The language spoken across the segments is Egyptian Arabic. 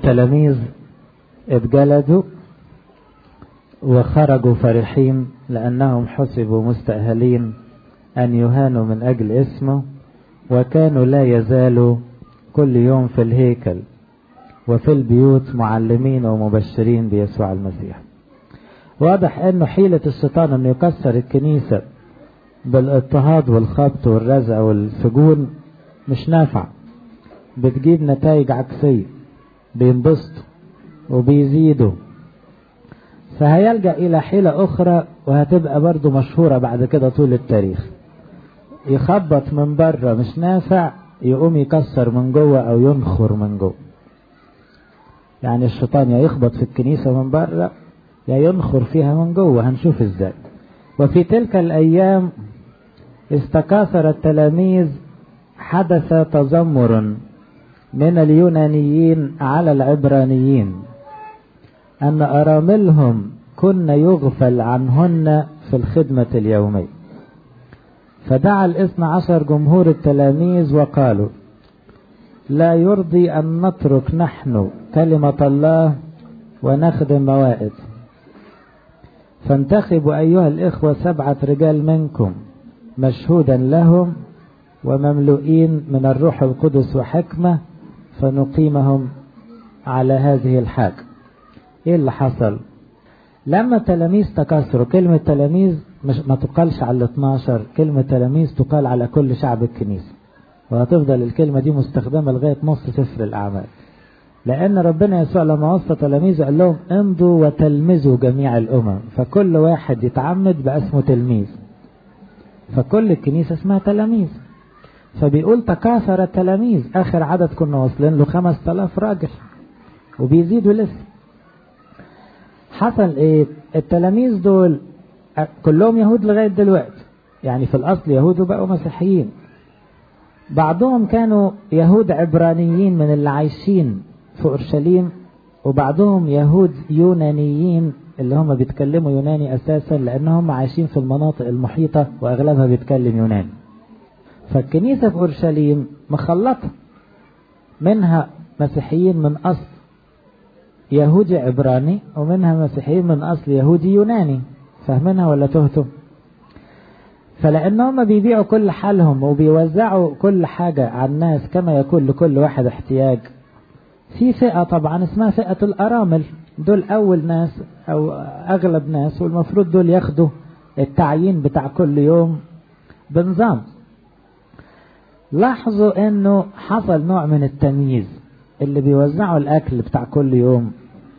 التلاميذ اتجلدوا وخرجوا فرحين لأنهم حسبوا مستأهلين أن يهانوا من أجل اسمه وكانوا لا يزالوا كل يوم في الهيكل وفي البيوت معلمين ومبشرين بيسوع المسيح واضح انه حيلة الشيطان انه يكسر الكنيسة بالاضطهاد والخبط والرزع والسجون مش نافع بتجيب نتائج عكسية بينبسطوا وبيزيدوا فهيلجأ إلى حيلة أخرى وهتبقى برضو مشهورة بعد كده طول التاريخ يخبط من بره مش نافع يقوم يكسر من جوه أو ينخر من جوه يعني الشيطان يا يخبط في الكنيسة من بره يا ينخر فيها من جوه هنشوف ازاي وفي تلك الأيام استكاثر التلاميذ حدث تذمر من اليونانيين على العبرانيين أن أراملهم كن يغفل عنهن في الخدمة اليومية فدعا الاثنى عشر جمهور التلاميذ وقالوا لا يرضي أن نترك نحن كلمة الله ونخدم موائد فانتخبوا أيها الإخوة سبعة رجال منكم مشهودا لهم ومملوئين من الروح القدس وحكمة فنقيمهم على هذه الحاجة ايه اللي حصل لما التلاميذ تكاثروا كلمة تلاميذ مش ما تقالش على ال 12 كلمة تلاميذ تقال على كل شعب الكنيسة وهتفضل الكلمة دي مستخدمة لغاية نص سفر الأعمال لأن ربنا يسوع لما وصى تلاميذه قال لهم امضوا وتلمذوا جميع الأمم فكل واحد يتعمد بقى اسمه تلميذ فكل الكنيسة اسمها تلاميذ فبيقول تكاثر التلاميذ آخر عدد كنا واصلين له خمس تلاف راجل وبيزيدوا لسه حصل ايه التلاميذ دول كلهم يهود لغاية دلوقتي يعني في الأصل يهود وبقوا مسيحيين بعضهم كانوا يهود عبرانيين من اللي عايشين في أورشليم وبعضهم يهود يونانيين اللي هم بيتكلموا يوناني أساسا لأنهم عايشين في المناطق المحيطة وأغلبها بيتكلم يوناني فالكنيسة في أورشليم مخلطة منها مسيحيين من أصل يهودي عبراني ومنها مسيحيين من أصل يهودي يوناني فاهمينها ولا تهتم فلأنهم بيبيعوا كل حالهم وبيوزعوا كل حاجة على الناس كما يكون لكل واحد احتياج في فئة طبعا اسمها فئة الأرامل دول أول ناس أو أغلب ناس والمفروض دول ياخدوا التعيين بتاع كل يوم بنظام لاحظوا انه حصل نوع من التمييز اللي بيوزعوا الاكل بتاع كل يوم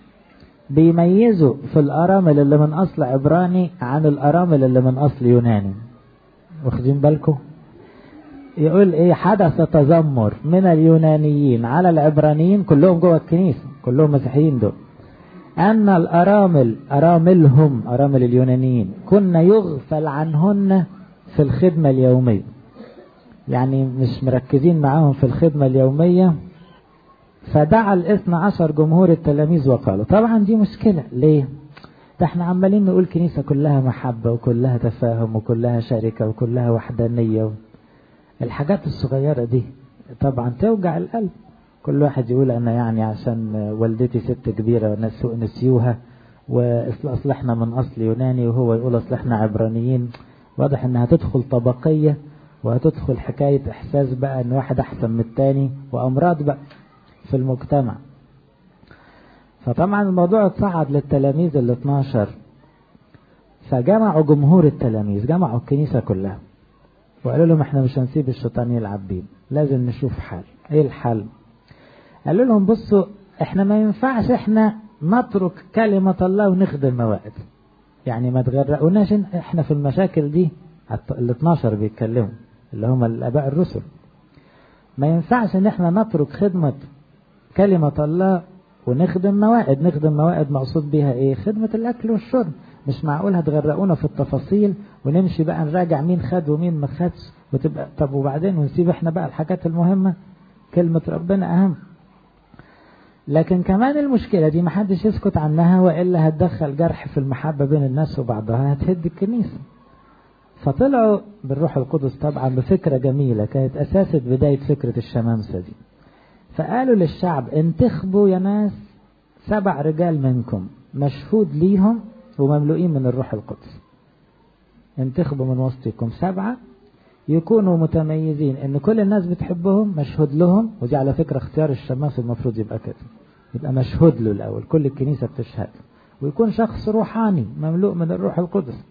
بيميزوا في الارامل اللي من اصل عبراني عن الارامل اللي من اصل يوناني واخدين بالكم يقول ايه حدث تذمر من اليونانيين على العبرانيين كلهم جوه الكنيسه كلهم مسيحيين دول ان الارامل اراملهم ارامل اليونانيين كنا يغفل عنهن في الخدمه اليوميه يعني مش مركزين معاهم في الخدمة اليومية فدعا الاثنى عشر جمهور التلاميذ وقالوا طبعا دي مشكلة ليه ده احنا عمالين نقول كنيسة كلها محبة وكلها تفاهم وكلها شركة وكلها وحدانية الحاجات الصغيرة دي طبعا توجع القلب كل واحد يقول انا يعني عشان والدتي ست كبيرة نسيوها واصل احنا من اصل يوناني وهو يقول اصل احنا عبرانيين واضح انها تدخل طبقية وهتدخل حكاية إحساس بقى إن واحد أحسن من التاني وأمراض بقى في المجتمع فطبعا الموضوع اتصعد للتلاميذ ال 12 فجمعوا جمهور التلاميذ جمعوا الكنيسة كلها وقالوا لهم احنا مش هنسيب الشيطان يلعب بينا لازم نشوف حل ايه الحل قالوا لهم بصوا احنا ما ينفعش احنا نترك كلمة الله ونخدم موائد يعني ما تغرقوناش احنا في المشاكل دي ال 12 بيتكلموا اللي هم الاباء الرسل ما ينفعش ان احنا نترك خدمة كلمة الله ونخدم موائد نخدم موائد مقصود بيها ايه خدمة الاكل والشرب مش معقول هتغرقونا في التفاصيل ونمشي بقى نراجع مين خد ومين ما خدش وتبقى طب وبعدين ونسيب احنا بقى الحاجات المهمة كلمة ربنا اهم لكن كمان المشكلة دي محدش يسكت عنها وإلا هتدخل جرح في المحبة بين الناس وبعضها هتهد الكنيسة فطلعوا بالروح القدس طبعا بفكرة جميلة كانت أساسة بداية فكرة الشمامسة دي فقالوا للشعب انتخبوا يا ناس سبع رجال منكم مشهود ليهم ومملوئين من الروح القدس انتخبوا من وسطكم سبعة يكونوا متميزين ان كل الناس بتحبهم مشهود لهم ودي على فكرة اختيار الشماس المفروض يبقى كده يبقى مشهود له الاول كل الكنيسة بتشهد ويكون شخص روحاني مملوء من الروح القدس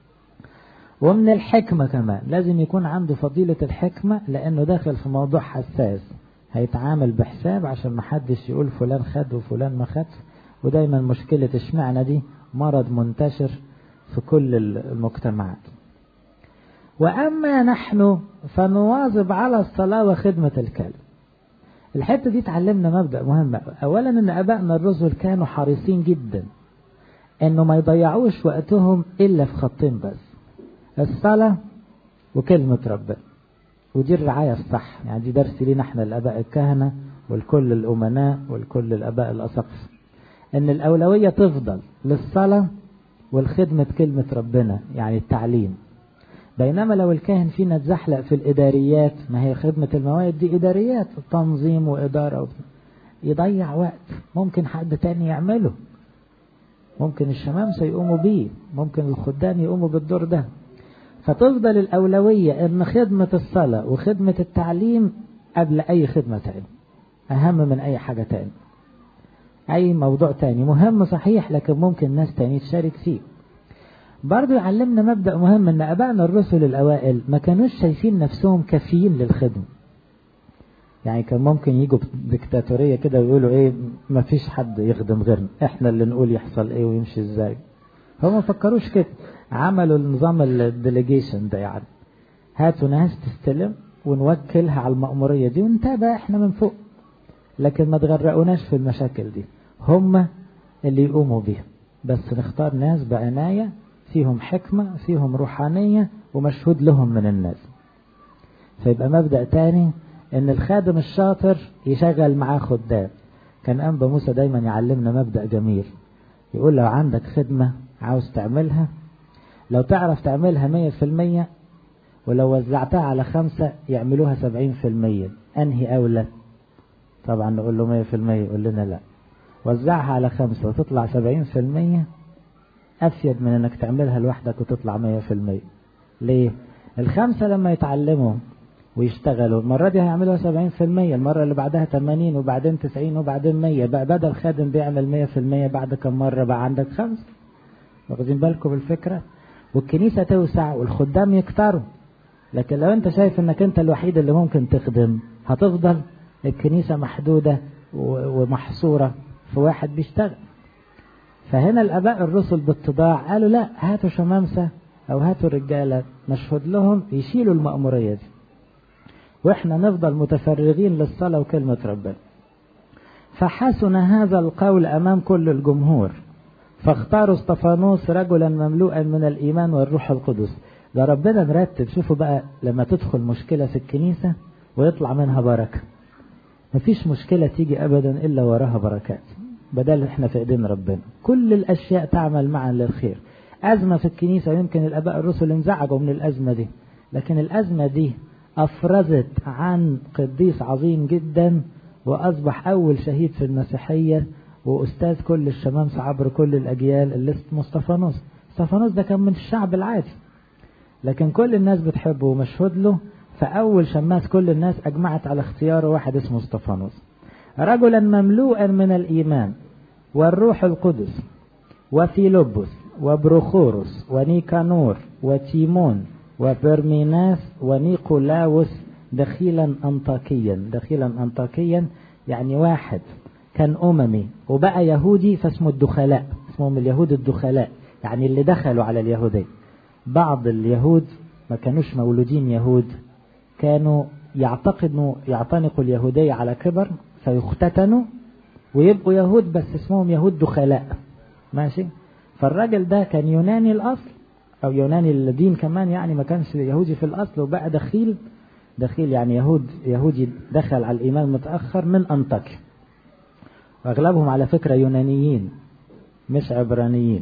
ومن الحكمة كمان لازم يكون عنده فضيلة الحكمة لأنه داخل في موضوع حساس هيتعامل بحساب عشان محدش يقول فلان خد وفلان ما خدش ودايما مشكلة اشمعنى دي مرض منتشر في كل المجتمعات وأما نحن فنواظب على الصلاة وخدمة الكلب الحتة دي تعلمنا مبدأ مهم أولا أن أبائنا الرسل كانوا حريصين جدا أنه ما يضيعوش وقتهم إلا في خطين بس الصلاة وكلمة ربنا ودي الرعاية الصح يعني دي درس لينا احنا الآباء الكهنة والكل الأمناء والكل الآباء الأسقف أن الأولوية تفضل للصلاة والخدمة كلمة ربنا يعني التعليم بينما لو الكاهن فينا اتزحلق في الإداريات ما هي خدمة المواد دي إداريات تنظيم وإدارة يضيع وقت ممكن حد تاني يعمله ممكن الشمامسة يقوموا بيه ممكن الخدام يقوموا بالدور ده فتفضل الأولوية أن خدمة الصلاة وخدمة التعليم قبل أي خدمة تاني أهم من أي حاجة تاني أي موضوع تاني مهم صحيح لكن ممكن ناس تاني تشارك فيه برضو يعلمنا مبدأ مهم أن أبائنا الرسل الأوائل ما كانوش شايفين نفسهم كافيين للخدمة يعني كان ممكن يجوا ديكتاتورية كده ويقولوا ايه ما فيش حد يخدم غيرنا احنا اللي نقول يحصل ايه ويمشي ازاي هم ما فكروش كده عملوا النظام الديليجيشن ده يعني هاتوا ناس تستلم ونوكلها على المأمورية دي ونتابع احنا من فوق لكن ما تغرقوناش في المشاكل دي هم اللي يقوموا بيها بس نختار ناس بعناية فيهم حكمة فيهم روحانية ومشهود لهم من الناس فيبقى مبدأ تاني ان الخادم الشاطر يشغل معاه خدام كان أنبا موسى دايما يعلمنا مبدأ جميل يقول لو عندك خدمة عاوز تعملها لو تعرف تعملها مية في المية ولو وزعتها على خمسة يعملوها سبعين في المية أنهي أولى طبعا نقول له مية في المية يقول لنا لا وزعها على خمسة وتطلع سبعين في المية أفيد من أنك تعملها لوحدك وتطلع مية في المية ليه الخمسة لما يتعلموا ويشتغلوا المرة دي هيعملوها سبعين في المية المرة اللي بعدها تمانين وبعدين تسعين وبعدين مية بقى بدل خادم بيعمل مية في المية بعد كم مرة بقى عندك خمسة واخدين بالكم بالفكرة والكنيسة توسع والخدام يكتروا لكن لو انت شايف انك انت الوحيد اللي ممكن تخدم هتفضل الكنيسة محدودة ومحصورة في واحد بيشتغل فهنا الاباء الرسل باتضاع قالوا لا هاتوا شمامسة او هاتوا رجالة مشهود لهم يشيلوا المأمورية دي واحنا نفضل متفرغين للصلاة وكلمة ربنا فحسن هذا القول امام كل الجمهور فاختاروا استفانوس رجلا مملوءا من الايمان والروح القدس ده ربنا مرتب شوفوا بقى لما تدخل مشكلة في الكنيسة ويطلع منها بركة مفيش مشكلة تيجي ابدا الا وراها بركات بدل احنا في ايدين ربنا كل الاشياء تعمل معا للخير ازمة في الكنيسة ويمكن الاباء الرسل انزعجوا من الازمة دي لكن الازمة دي افرزت عن قديس عظيم جدا واصبح اول شهيد في المسيحية واستاذ كل الشمامسة عبر كل الاجيال اللي اسمه استفانوس استفانوس ده كان من الشعب العادي لكن كل الناس بتحبه ومشهود له فاول شماس كل الناس اجمعت على اختياره واحد اسمه استفانوس رجلا مملوءا من الايمان والروح القدس وفيلبس وبروخوروس ونيكانور وتيمون وبرميناس ونيقولاوس دخيلا أنطاكيا دخيلا أنطاكيا يعني واحد كان أممي وبقى يهودي فاسمه الدخلاء اسمهم اليهود الدخلاء يعني اللي دخلوا على اليهودية بعض اليهود ما كانوش مولودين يهود كانوا يعتقدوا يعتنقوا اليهودية على كبر فيختتنوا ويبقوا يهود بس اسمهم يهود دخلاء ماشي فالراجل ده كان يوناني الأصل أو يوناني الدين كمان يعني ما كانش يهودي في الأصل وبقى دخيل دخيل يعني يهود يهودي دخل على الإيمان متأخر من أنطاكيا وأغلبهم على فكرة يونانيين مش عبرانيين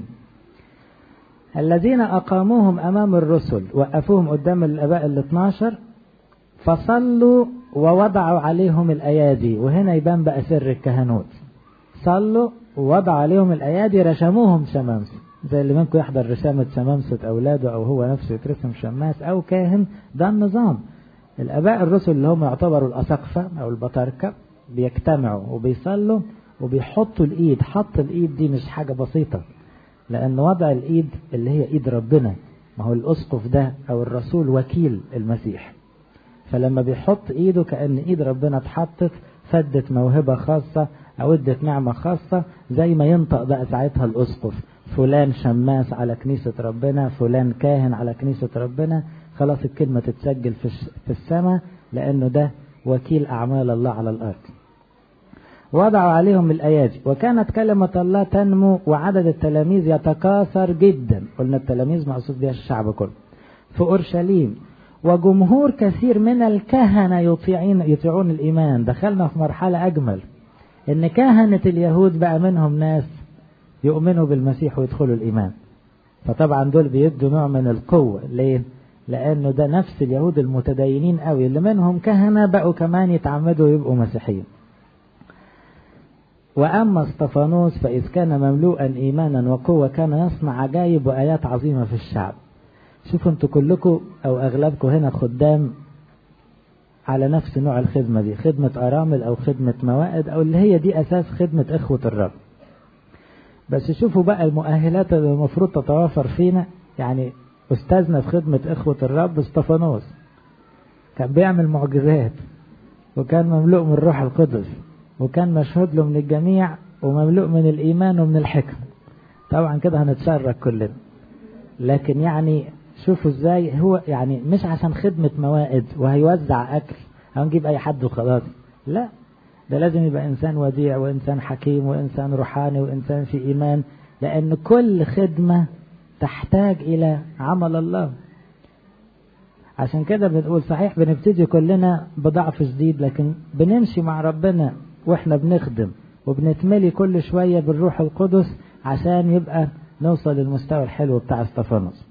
الذين أقاموهم أمام الرسل وقفوهم قدام الآباء ال 12 فصلوا ووضعوا عليهم الأيادي وهنا يبان بقى سر الكهنوت صلوا ووضعوا عليهم الأيادي رشموهم شمامسة زي اللي منكم يحضر رسامة شمامسة أولاده أو هو نفسه يترسم شماس أو كاهن ده النظام الآباء الرسل اللي هم يعتبروا الأسقفة أو البطاركة بيجتمعوا وبيصلوا وبيحطوا الإيد حط الإيد دي مش حاجة بسيطة لأن وضع الإيد اللي هي إيد ربنا ما هو الأسقف ده أو الرسول وكيل المسيح فلما بيحط إيده كأن إيد ربنا اتحطت فدت موهبة خاصة أو ادت نعمة خاصة زي ما ينطق بقى ساعتها الأسقف فلان شماس على كنيسة ربنا فلان كاهن على كنيسة ربنا خلاص الكلمة تتسجل في السماء لأنه ده وكيل أعمال الله على الأرض وضعوا عليهم الأيادي وكانت كلمة الله تنمو وعدد التلاميذ يتكاثر جدا قلنا التلاميذ مقصود بها الشعب كله في أورشليم وجمهور كثير من الكهنة يطيعين يطيعون الإيمان دخلنا في مرحلة أجمل إن كهنة اليهود بقى منهم ناس يؤمنوا بالمسيح ويدخلوا الإيمان فطبعا دول بيدوا نوع من القوة ليه؟ لأنه ده نفس اليهود المتدينين قوي اللي منهم كهنة بقوا كمان يتعمدوا يبقوا مسيحيين وأما استفانوس فإذ كان مملوءا إيمانا وقوة كان يصنع عجائب وآيات عظيمة في الشعب شوفوا انتوا كلكم أو أغلبكم هنا خدام على نفس نوع الخدمة دي خدمة أرامل أو خدمة موائد أو اللي هي دي أساس خدمة إخوة الرب بس شوفوا بقى المؤهلات اللي المفروض تتوافر فينا يعني أستاذنا في خدمة إخوة الرب استفانوس كان بيعمل معجزات وكان مملوء من الروح القدس وكان مشهود له من الجميع ومملوء من الإيمان ومن الحكم طبعا كده هنتشرك كلنا لكن يعني شوفوا ازاي هو يعني مش عشان خدمة موائد وهيوزع أكل هنجيب أي حد وخلاص لا ده لازم يبقى إنسان وديع وإنسان حكيم وإنسان روحاني وإنسان في إيمان لأن كل خدمة تحتاج إلى عمل الله عشان كده بنقول صحيح بنبتدي كلنا بضعف شديد لكن بنمشي مع ربنا واحنا بنخدم وبنتملي كل شوية بالروح القدس عشان يبقى نوصل للمستوى الحلو بتاع استفانوس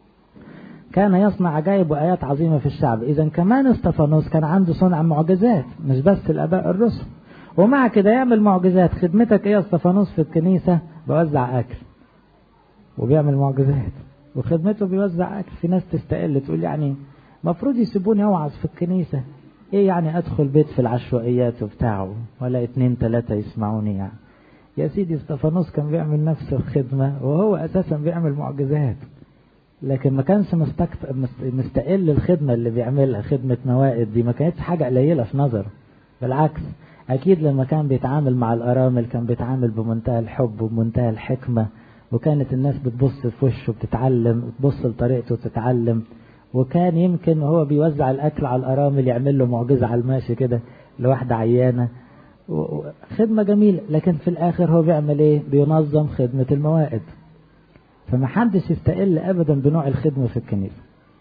كان يصنع عجائب وآيات عظيمة في الشعب إذا كمان استفانوس كان عنده صنع معجزات مش بس الآباء الرسل ومع كده يعمل معجزات خدمتك إيه يا استفانوس في الكنيسة بوزع أكل وبيعمل معجزات وخدمته بيوزع أكل في ناس تستقل تقول يعني مفروض يسيبوني أوعظ في الكنيسة إيه يعني أدخل بيت في العشوائيات وبتاعه ولا اتنين تلاتة يسمعوني يعني يا سيدي استفانوس كان بيعمل نفس الخدمة وهو أساسا بيعمل معجزات لكن ما كانش مستقل الخدمة اللي بيعملها خدمة موائد دي ما كانتش حاجة قليلة في نظره بالعكس أكيد لما كان بيتعامل مع الأرامل كان بيتعامل بمنتهى الحب وبمنتهى الحكمة وكانت الناس بتبص في وشه وبتتعلم وتبص لطريقته وتتعلم وكان يمكن وهو بيوزع الأكل على الأرامل يعمل له معجزة على الماشي كده لواحدة عيانة خدمة جميلة لكن في الآخر هو بيعمل إيه بينظم خدمة الموائد فما حدش يستقل أبدا بنوع الخدمة في الكنيسة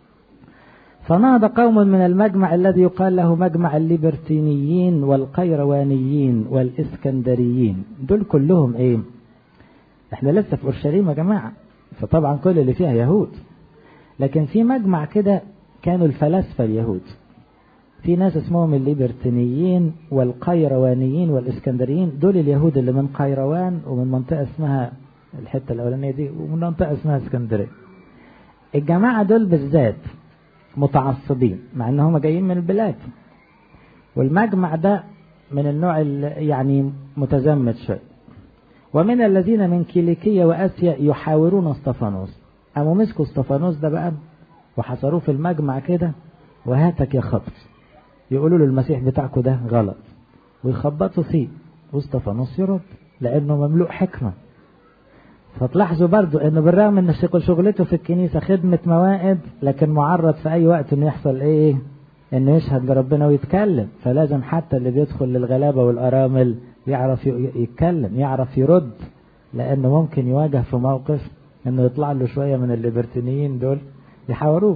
فنهض قوم من المجمع الذي يقال له مجمع الليبرتينيين والقيروانيين والإسكندريين دول كلهم إيه احنا لسه في أورشليم يا جماعة فطبعا كل اللي فيها يهود لكن في مجمع كده كانوا الفلاسفة اليهود في ناس اسمهم الليبرتينيين والقيروانيين والإسكندريين دول اليهود اللي من قيروان ومن منطقة اسمها الحتة الأولانية دي ومن منطقة اسمها اسكندرية الجماعة دول بالذات متعصبين مع ان هم جايين من البلاد والمجمع ده من النوع يعني متزمت شوي ومن الذين من كيليكية وآسيا يحاورون اسطفانوس قاموا مسكوا اسطفانوس ده بقى وحصروه في المجمع كده وهاتك يا خبط يقولوا له المسيح بتاعكم ده غلط ويخبطوا فيه واسطفانوس يرد لانه مملوء حكمه فتلاحظوا برضو انه بالرغم ان شغلته في الكنيسة خدمة موائد لكن معرض في اي وقت انه يحصل ايه انه يشهد لربنا ويتكلم فلازم حتى اللي بيدخل للغلابة والارامل يعرف يتكلم يعرف يرد لانه ممكن يواجه في موقف انه يطلع له شوية من الليبرتينيين دول يحاوروه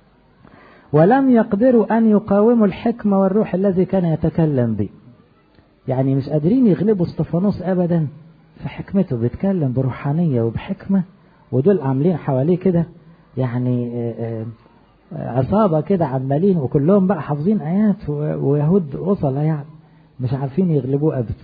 ولم يقدروا ان يقاوموا الحكمة والروح الذي كان يتكلم به يعني مش قادرين يغلبوا استفانوس ابدا في حكمته بيتكلم بروحانية وبحكمة ودول عاملين حواليه كده يعني عصابة كده عمالين وكلهم بقى حافظين آيات ويهود وصل يعني مش عارفين يغلبوه أبدا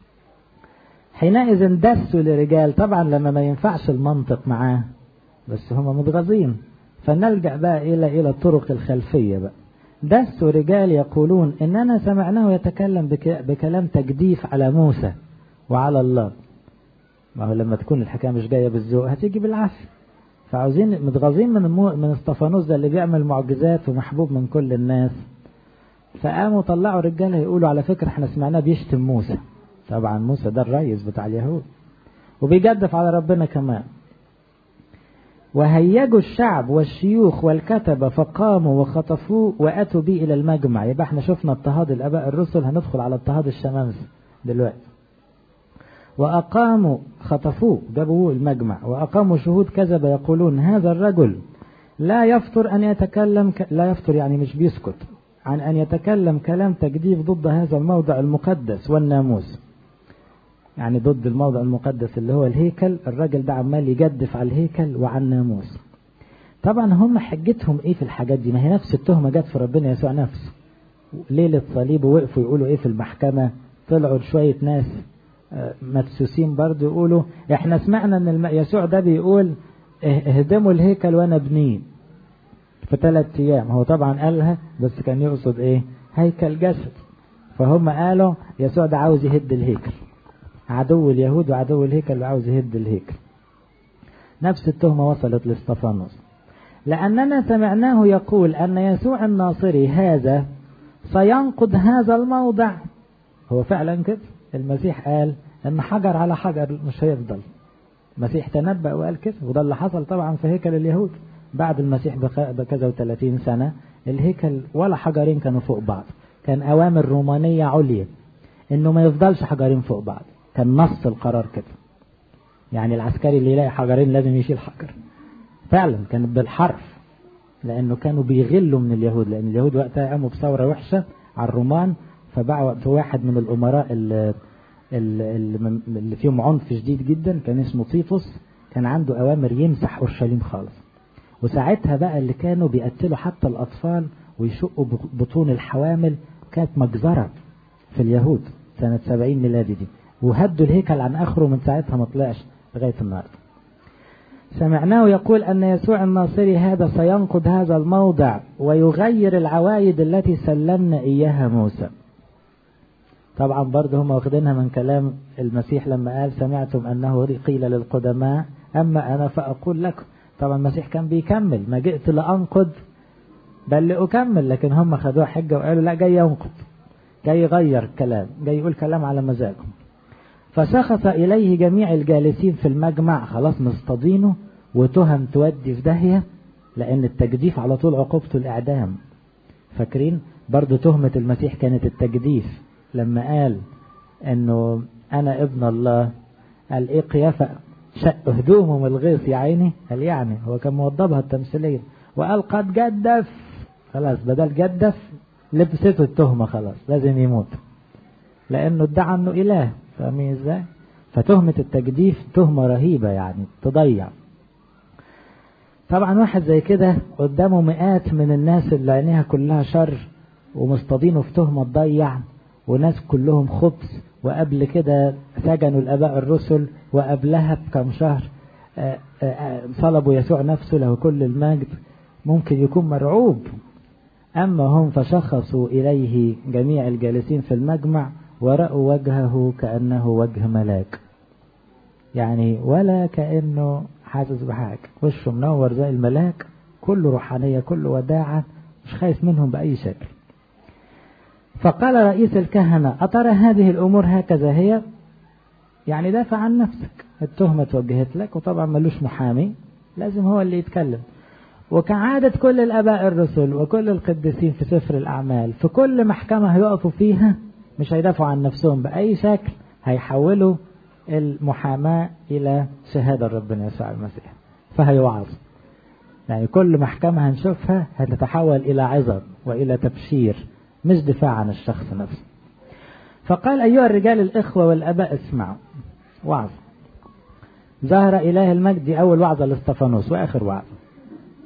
حينئذ دسوا لرجال طبعا لما ما ينفعش المنطق معاه بس هم متغاظين فنلجأ بقى إلى إلى الطرق الخلفية بقى دسوا رجال يقولون إننا سمعناه يتكلم بك بكلام تجديف على موسى وعلى الله ما هو لما تكون الحكاية مش جاية بالذوق هتيجي بالعافية فعاوزين متغاظين من المو... من استفانوس ده اللي بيعمل معجزات ومحبوب من كل الناس فقاموا طلعوا رجاله يقولوا على فكرة احنا سمعناه بيشتم موسى طبعا موسى ده الرئيس بتاع اليهود وبيجدف على ربنا كمان وهيجوا الشعب والشيوخ والكتبة فقاموا وخطفوه وأتوا به إلى المجمع يبقى احنا شفنا اضطهاد الآباء الرسل هندخل على اضطهاد الشمامسة دلوقتي وأقاموا خطفوه جابوه المجمع وأقاموا شهود كذب يقولون هذا الرجل لا يفطر أن يتكلم ك... لا يفطر يعني مش بيسكت عن أن يتكلم كلام تجديف ضد هذا الموضع المقدس والناموس يعني ضد الموضع المقدس اللي هو الهيكل الراجل ده عمال يجدف على الهيكل وعلى الناموس طبعا هم حجتهم ايه في الحاجات دي ما هي نفس التهمة جت في ربنا يسوع نفسه ليلة صليبه وقفوا يقولوا ايه في المحكمة طلعوا شوية ناس مدسوسين برضه يقولوا احنا سمعنا ان يسوع ده بيقول اهدموا الهيكل وانا ابنيه في ثلاث ايام هو طبعا قالها بس كان يقصد ايه هيكل جسد فهم قالوا يسوع ده عاوز يهد الهيكل عدو اليهود وعدو الهيكل وعاوز يهد الهيكل نفس التهمة وصلت لاستفانوس لأننا سمعناه يقول أن يسوع الناصري هذا سينقض هذا الموضع هو فعلا كده المسيح قال ان حجر على حجر مش هيفضل المسيح تنبأ وقال كده وده اللي حصل طبعا في هيكل اليهود بعد المسيح بكذا وثلاثين سنة الهيكل ولا حجرين كانوا فوق بعض كان أوامر رومانية عليا إنه ما يفضلش حجرين فوق بعض كان نص القرار كده يعني العسكري اللي يلاقي حجرين لازم يشيل حجر فعلا كانت بالحرف لأنه كانوا بيغلوا من اليهود لأن اليهود وقتها قاموا بثورة وحشة على الرومان فبقى في واحد من الأمراء اللي, اللي فيهم عنف شديد جدا كان اسمه طيفوس كان عنده أوامر يمسح أورشليم خالص وساعتها بقى اللي كانوا بيقتلوا حتى الأطفال ويشقوا بطون الحوامل كانت مجزرة في اليهود سنة 70 ميلادي دي وهدوا الهيكل عن آخره من ساعتها ما طلعش لغاية النهارده سمعناه يقول أن يسوع الناصري هذا سينقض هذا الموضع ويغير العوايد التي سلمنا إياها موسى طبعا برضه هم واخدينها من كلام المسيح لما قال سمعتم أنه قيل للقدماء أما أنا فأقول لكم طبعا المسيح كان بيكمل ما جئت لأنقض بل لأكمل لكن هم خدوها حجة وقالوا لا جاي ينقض جاي يغير الكلام جاي يقول كلام على مزاجهم فسخط إليه جميع الجالسين في المجمع خلاص مصطادينه وتهم تودي في داهية لأن التجديف على طول عقوبته الإعدام فاكرين برضو تهمة المسيح كانت التجديف لما قال انه انا ابن الله قال ايه قيافة شق هدومهم الغيث يا عيني قال يعني هو كان موضبها التمثيلية وقال قد جدف خلاص بدل جدف لبسته التهمة خلاص لازم يموت لانه ادعى انه اله فاهمين ازاي فتهمة التجديف تهمة رهيبة يعني تضيع طبعا واحد زي كده قدامه مئات من الناس اللي عينيها كلها شر ومصطادينه في تهمة تضيع وناس كلهم خبز وقبل كده سجنوا الآباء الرسل وقبلها بكم شهر صلبوا يسوع نفسه له كل المجد ممكن يكون مرعوب أما هم فشخصوا إليه جميع الجالسين في المجمع ورأوا وجهه كأنه وجه ملاك يعني ولا كأنه حاسس بحاجة وشه منور زي الملاك كله روحانية كله وداعة مش خايف منهم بأي شكل فقال رئيس الكهنة أترى هذه الأمور هكذا هي يعني دافع عن نفسك التهمة توجهت لك وطبعا ملوش محامي لازم هو اللي يتكلم وكعادة كل الآباء الرسل وكل القديسين في سفر الأعمال في كل محكمة هيقفوا فيها مش هيدافعوا عن نفسهم بأي شكل هيحولوا المحاماة إلى شهادة ربنا يسوع المسيح فهيوعظ يعني كل محكمة هنشوفها هتتحول إلى عظة وإلى تبشير مش دفاع عن الشخص نفسه فقال أيها الرجال الإخوة والأباء اسمعوا وعظ ظهر إله المجد أول وعظة لاستفانوس وآخر وعظة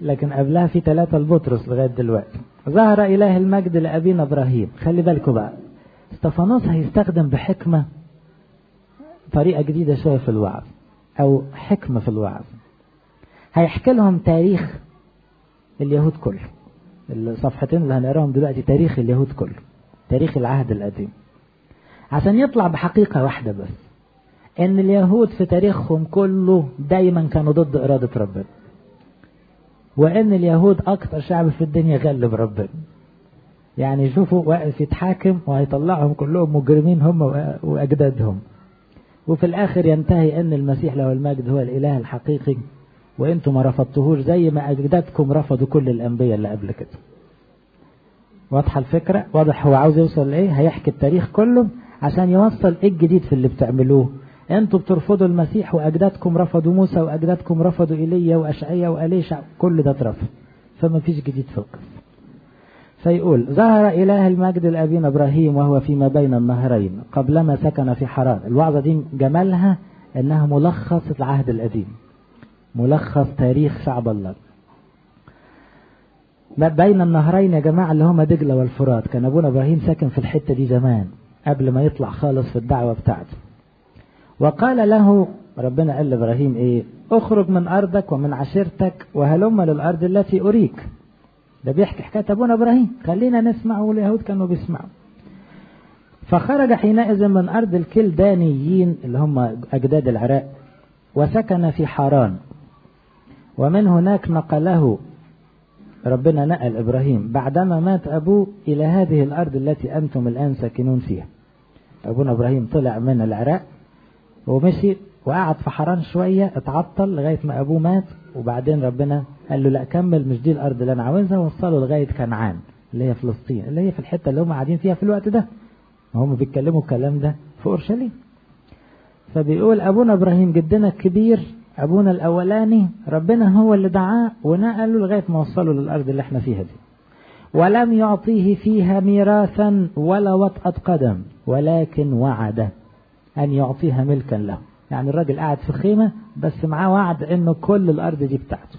لكن قبلها في ثلاثة لبطرس لغاية دلوقتي ظهر إله المجد لأبينا إبراهيم خلي بالكم بقى استفانوس هيستخدم بحكمة طريقة جديدة شوية في الوعظ أو حكمة في الوعظ هيحكي لهم تاريخ اليهود كله الصفحتين اللي هنقراهم دلوقتي تاريخ اليهود كله تاريخ العهد القديم عشان يطلع بحقيقة واحدة بس ان اليهود في تاريخهم كله دايما كانوا ضد ارادة ربنا وان اليهود اكتر شعب في الدنيا غلب ربنا يعني شوفوا واقف يتحاكم وهيطلعهم كلهم مجرمين هم واجدادهم وفي الاخر ينتهي ان المسيح له المجد هو الاله الحقيقي وانتم ما رفضتهوش زي ما اجدادكم رفضوا كل الانبياء اللي قبل كده واضحه الفكره واضح هو عاوز يوصل لايه هيحكي التاريخ كله عشان يوصل ايه الجديد في اللي بتعملوه انتوا بترفضوا المسيح واجدادكم رفضوا موسى واجدادكم رفضوا ايليا واشعيا واليشع كل ده اترفض فما فيش جديد في القصه فيقول ظهر إله المجد لأبينا إبراهيم وهو فيما بين النهرين قبلما سكن في حران الوعظة دي جمالها أنها ملخص العهد القديم ملخص تاريخ شعب الله بين النهرين يا جماعة اللي هما دجلة والفرات كان أبونا إبراهيم ساكن في الحتة دي زمان قبل ما يطلع خالص في الدعوة بتاعته وقال له ربنا قال لإبراهيم إيه اخرج من أرضك ومن عشيرتك وهلم للأرض التي أريك ده بيحكي حكاية أبونا إبراهيم خلينا نسمع واليهود كانوا بيسمعوا فخرج حينئذ من أرض الكلدانيين اللي هم أجداد العراق وسكن في حران ومن هناك نقله ربنا نقل إبراهيم بعدما مات أبوه إلى هذه الأرض التي أنتم الآن ساكنون فيها أبونا إبراهيم طلع من العراق ومشي وقعد في حران شوية اتعطل لغاية ما أبوه مات وبعدين ربنا قال له لا كمل مش دي الأرض اللي أنا عاوزها وصله لغاية كنعان اللي هي فلسطين اللي هي في الحتة اللي هم قاعدين فيها في الوقت ده هم بيتكلموا الكلام ده في أورشليم فبيقول أبونا إبراهيم جدنا الكبير أبونا الأولاني ربنا هو اللي دعاه ونقله لغاية ما وصله للأرض اللي احنا فيها دي ولم يعطيه فيها ميراثا ولا وطأة قدم ولكن وعده أن يعطيها ملكا له يعني الراجل قاعد في خيمة بس معاه وعد أنه كل الأرض دي بتاعته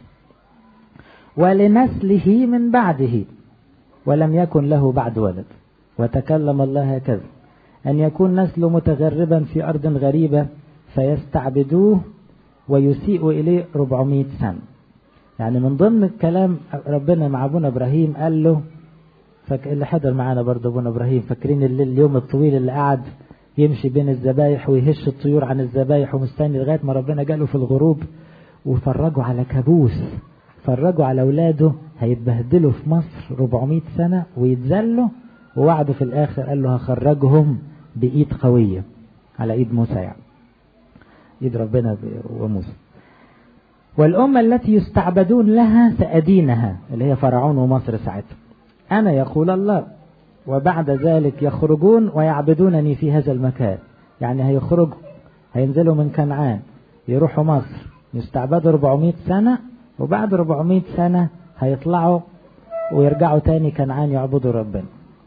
ولنسله من بعده ولم يكن له بعد ولد وتكلم الله هكذا أن يكون نسله متغربا في أرض غريبة فيستعبدوه ويسيء إليه 400 سنة يعني من ضمن الكلام ربنا مع أبونا إبراهيم قال له فك... اللي حضر معانا برضه أبونا إبراهيم فاكرين الليل اليوم الطويل اللي قعد يمشي بين الذبايح ويهش الطيور عن الذبايح ومستني لغاية ما ربنا جاله في الغروب وفرجوا على كابوس فرجوا على أولاده هيتبهدلوا في مصر 400 سنة ويتذلوا ووعده في الآخر قال له هخرجهم بإيد قوية على إيد موسى يعني إيد ربنا وموسى والأمة التي يستعبدون لها سأدينها اللي هي فرعون ومصر ساعتها أنا يقول الله وبعد ذلك يخرجون ويعبدونني في هذا المكان يعني هيخرجوا هينزلوا من كنعان يروحوا مصر يستعبدوا 400 سنة وبعد 400 سنة هيطلعوا ويرجعوا تاني كنعان يعبدوا ربنا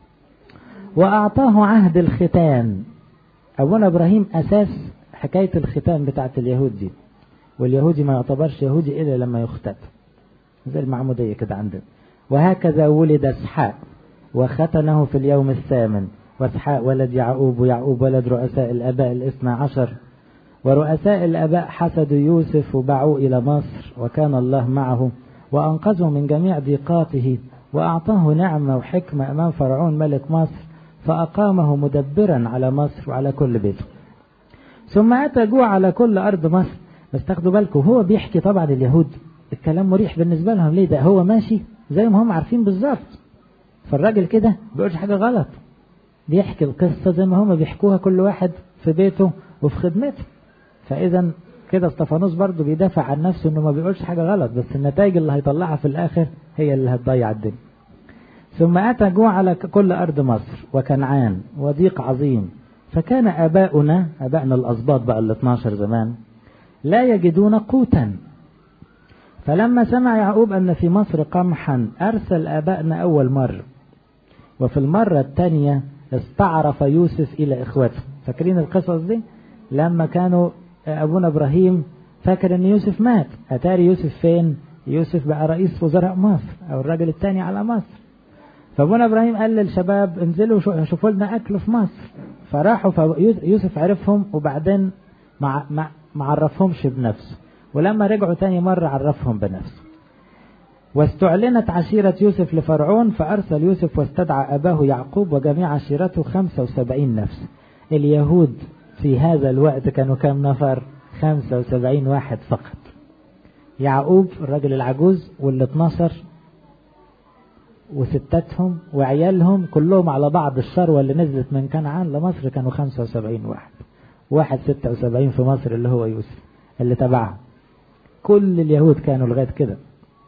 وأعطاه عهد الختان أبونا إبراهيم أساس حكاية الختان بتاعت اليهود دي واليهودي ما يعتبرش يهودي إلا لما يختت زي المعمودية كده عندنا وهكذا ولد اسحاق وختنه في اليوم الثامن واسحاق ولد يعقوب ويعقوب ولد رؤساء الآباء الاثنى عشر ورؤساء الآباء حسدوا يوسف وباعوه إلى مصر وكان الله معه وأنقذه من جميع ضيقاته وأعطاه نعمة وحكمة أمام فرعون ملك مصر فأقامه مدبرا على مصر وعلى كل بيته ثم أتى جوع على كل أرض مصر بس تاخدوا بالكم هو بيحكي طبعا اليهود الكلام مريح بالنسبة لهم ليه ده هو ماشي زي ما هم عارفين بالظبط فالراجل كده بيقولش حاجة غلط بيحكي القصة زي ما هم بيحكوها كل واحد في بيته وفي خدمته فإذا كده استفانوس برضه بيدافع عن نفسه انه ما بيقولش حاجة غلط بس النتائج اللي هيطلعها في الآخر هي اللي هتضيع الدنيا ثم أتى جوع على كل أرض مصر وكنعان وضيق عظيم فكان آباؤنا آبائنا الأسباط بقى ال 12 زمان لا يجدون قوتا فلما سمع يعقوب أن في مصر قمحا أرسل آبائنا أول مرة وفي المرة الثانية استعرف يوسف إلى إخوته فاكرين القصص دي لما كانوا أبونا إبراهيم فاكر أن يوسف مات أتاري يوسف فين يوسف بقى رئيس وزراء مصر او الراجل الثاني على مصر فابونا ابراهيم قال للشباب انزلوا شوفوا لنا اكل في مصر فراحوا فيوسف عرفهم وبعدين ما ما ما عرفهمش بنفسه ولما رجعوا تاني مرة عرفهم بنفسه واستعلنت عشيرة يوسف لفرعون فأرسل يوسف واستدعى أباه يعقوب وجميع عشيرته خمسة وسبعين نفس اليهود في هذا الوقت كانوا كم نفر خمسة وسبعين واحد فقط يعقوب الراجل العجوز واللي 12 وستاتهم وعيالهم كلهم على بعض الشروة اللي نزلت من كنعان لمصر كانوا 75 واحد واحد 76 في مصر اللي هو يوسف اللي تبعهم كل اليهود كانوا لغاية كده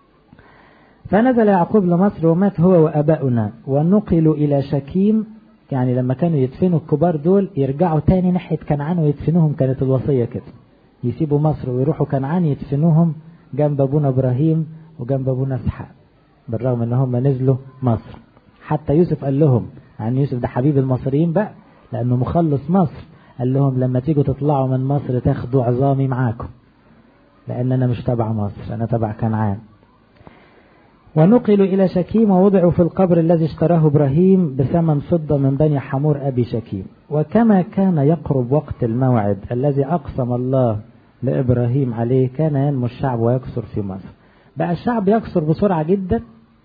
فنزل يعقوب لمصر ومات هو وأباؤنا ونقلوا إلى شكيم يعني لما كانوا يدفنوا الكبار دول يرجعوا تاني ناحية كنعان ويدفنوهم كانت الوصية كده يسيبوا مصر ويروحوا كنعان يدفنوهم جنب أبونا إبراهيم وجنب أبونا إسحاق بالرغم ان هم نزلوا مصر حتى يوسف قال لهم يعني يوسف ده حبيب المصريين بقى لانه مخلص مصر قال لهم لما تيجوا تطلعوا من مصر تاخدوا عظامي معاكم لان انا مش تبع مصر انا تبع كنعان ونقلوا إلى شكيم ووضعوا في القبر الذي اشتراه إبراهيم بثمن فضة من بني حمور أبي شكيم وكما كان يقرب وقت الموعد الذي أقسم الله لإبراهيم عليه كان ينمو الشعب ويكثر في مصر بقى الشعب يكثر بسرعة جدا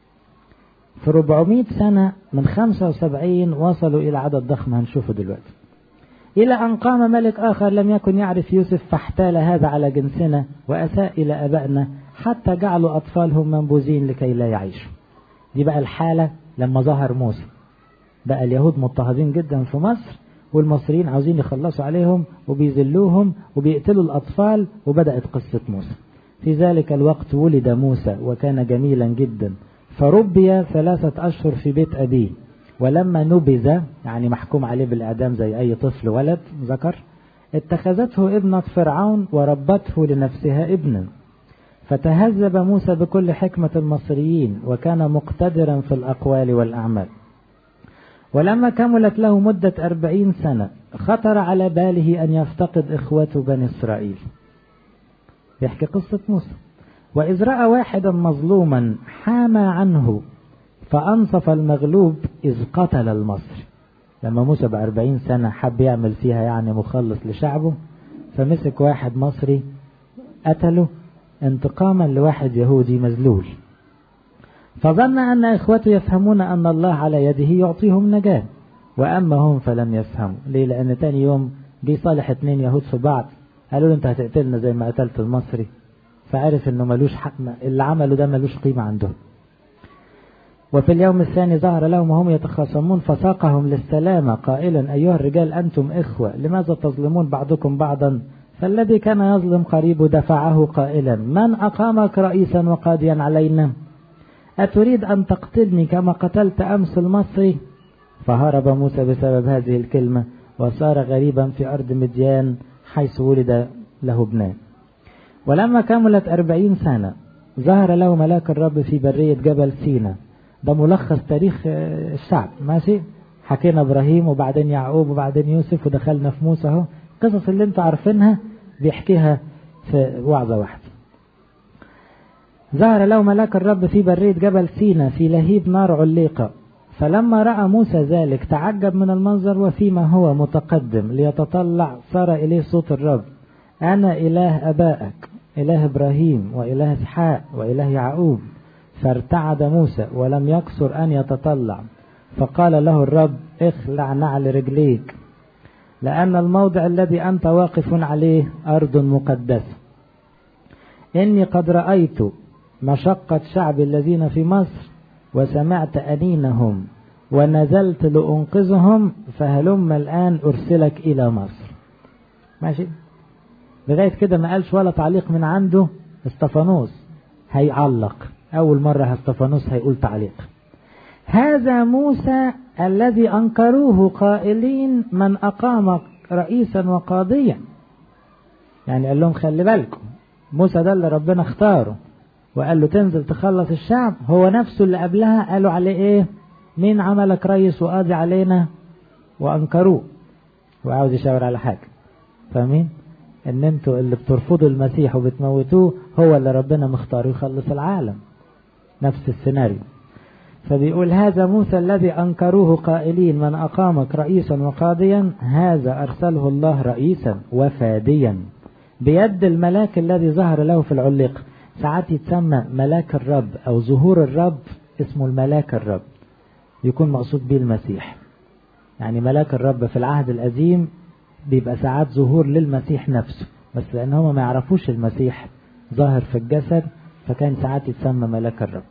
في 400 سنة من 75 وصلوا إلى عدد ضخم هنشوفه دلوقتي إلى أن قام ملك آخر لم يكن يعرف يوسف فاحتال هذا على جنسنا وأساء إلى أبائنا حتى جعلوا أطفالهم منبوذين لكي لا يعيشوا دي بقى الحالة لما ظهر موسى بقى اليهود مضطهدين جدا في مصر والمصريين عاوزين يخلصوا عليهم وبيذلوهم وبيقتلوا الأطفال وبدأت قصة موسى في ذلك الوقت ولد موسى وكان جميلا جدا فربي ثلاثة أشهر في بيت أبيه ولما نبذ يعني محكوم عليه بالإعدام زي أي طفل ولد ذكر اتخذته ابنة فرعون وربته لنفسها ابنا فتهذب موسى بكل حكمة المصريين وكان مقتدرا في الأقوال والأعمال ولما كملت له مدة أربعين سنة خطر على باله أن يفتقد إخوته بني إسرائيل يحكي قصة موسى وإذ رأى واحدا مظلوما حامى عنه فأنصف المغلوب إذ قتل المصري لما موسى بأربعين سنة حب يعمل فيها يعني مخلص لشعبه فمسك واحد مصري قتله انتقاما لواحد يهودي مذلول فظن أن إخوته يفهمون أن الله على يده يعطيهم نجاة وأما هم فلم يفهموا ليه لأن تاني يوم جه صالح اتنين يهود في بعض قالوا له انت هتقتلنا زي ما قتلت المصري فعرف انه ملوش حق اللي عمله ده ملوش قيمة عندهم وفي اليوم الثاني ظهر لهم وهم يتخاصمون فساقهم للسلامة قائلا أيها الرجال أنتم إخوة لماذا تظلمون بعضكم بعضا فالذي كان يظلم قريب دفعه قائلا من أقامك رئيسا وقاضيا علينا أتريد أن تقتلني كما قتلت أمس المصري فهرب موسى بسبب هذه الكلمة وصار غريبا في أرض مديان حيث ولد له ابنان ولما كملت أربعين سنة ظهر له ملاك الرب في برية جبل سينا ده ملخص تاريخ الشعب ماشي حكينا ابراهيم وبعدين يعقوب وبعدين يوسف ودخلنا في موسى اهو القصص اللي انتوا عارفينها بيحكيها في وعظة واحدة ظهر له ملاك الرب في برية جبل سينا في لهيب نار عليقة فلما رأى موسى ذلك تعجب من المنظر وفيما هو متقدم ليتطلع صار إليه صوت الرب أنا إله أبائك إله إبراهيم وإله إسحاق وإله يعقوب فارتعد موسى ولم يقصر أن يتطلع فقال له الرب اخلع نعل رجليك لأن الموضع الذي أنت واقف عليه أرض مقدسة إني قد رأيت مشقة شعب الذين في مصر وسمعت أنينهم ونزلت لأنقذهم فهلم الآن أرسلك إلى مصر ماشي لغاية كده ما قالش ولا تعليق من عنده استفانوس هيعلق أول مرة استفانوس هيقول تعليق هذا موسى الذي أنكروه قائلين من أقام رئيسا وقاضيا يعني قال لهم خلي بالكم موسى ده اللي ربنا اختاره وقال له تنزل تخلص الشعب هو نفسه اللي قبلها قالوا عليه ايه مين عملك رئيس وقاضي علينا وانكروه وعاوز يشاور على حاجه فاهمين ان انتوا اللي بترفضوا المسيح وبتموتوه هو اللي ربنا مختاره يخلص العالم نفس السيناريو فبيقول هذا موسى الذي أنكروه قائلين من أقامك رئيسا وقاضيا هذا أرسله الله رئيسا وفاديا بيد الملاك الذي ظهر له في العليق ساعات يتسمى ملاك الرب أو ظهور الرب اسمه الملاك الرب يكون مقصود به المسيح يعني ملاك الرب في العهد القديم بيبقى ساعات ظهور للمسيح نفسه بس لأن هم ما يعرفوش المسيح ظاهر في الجسد فكان ساعات يتسمى ملاك الرب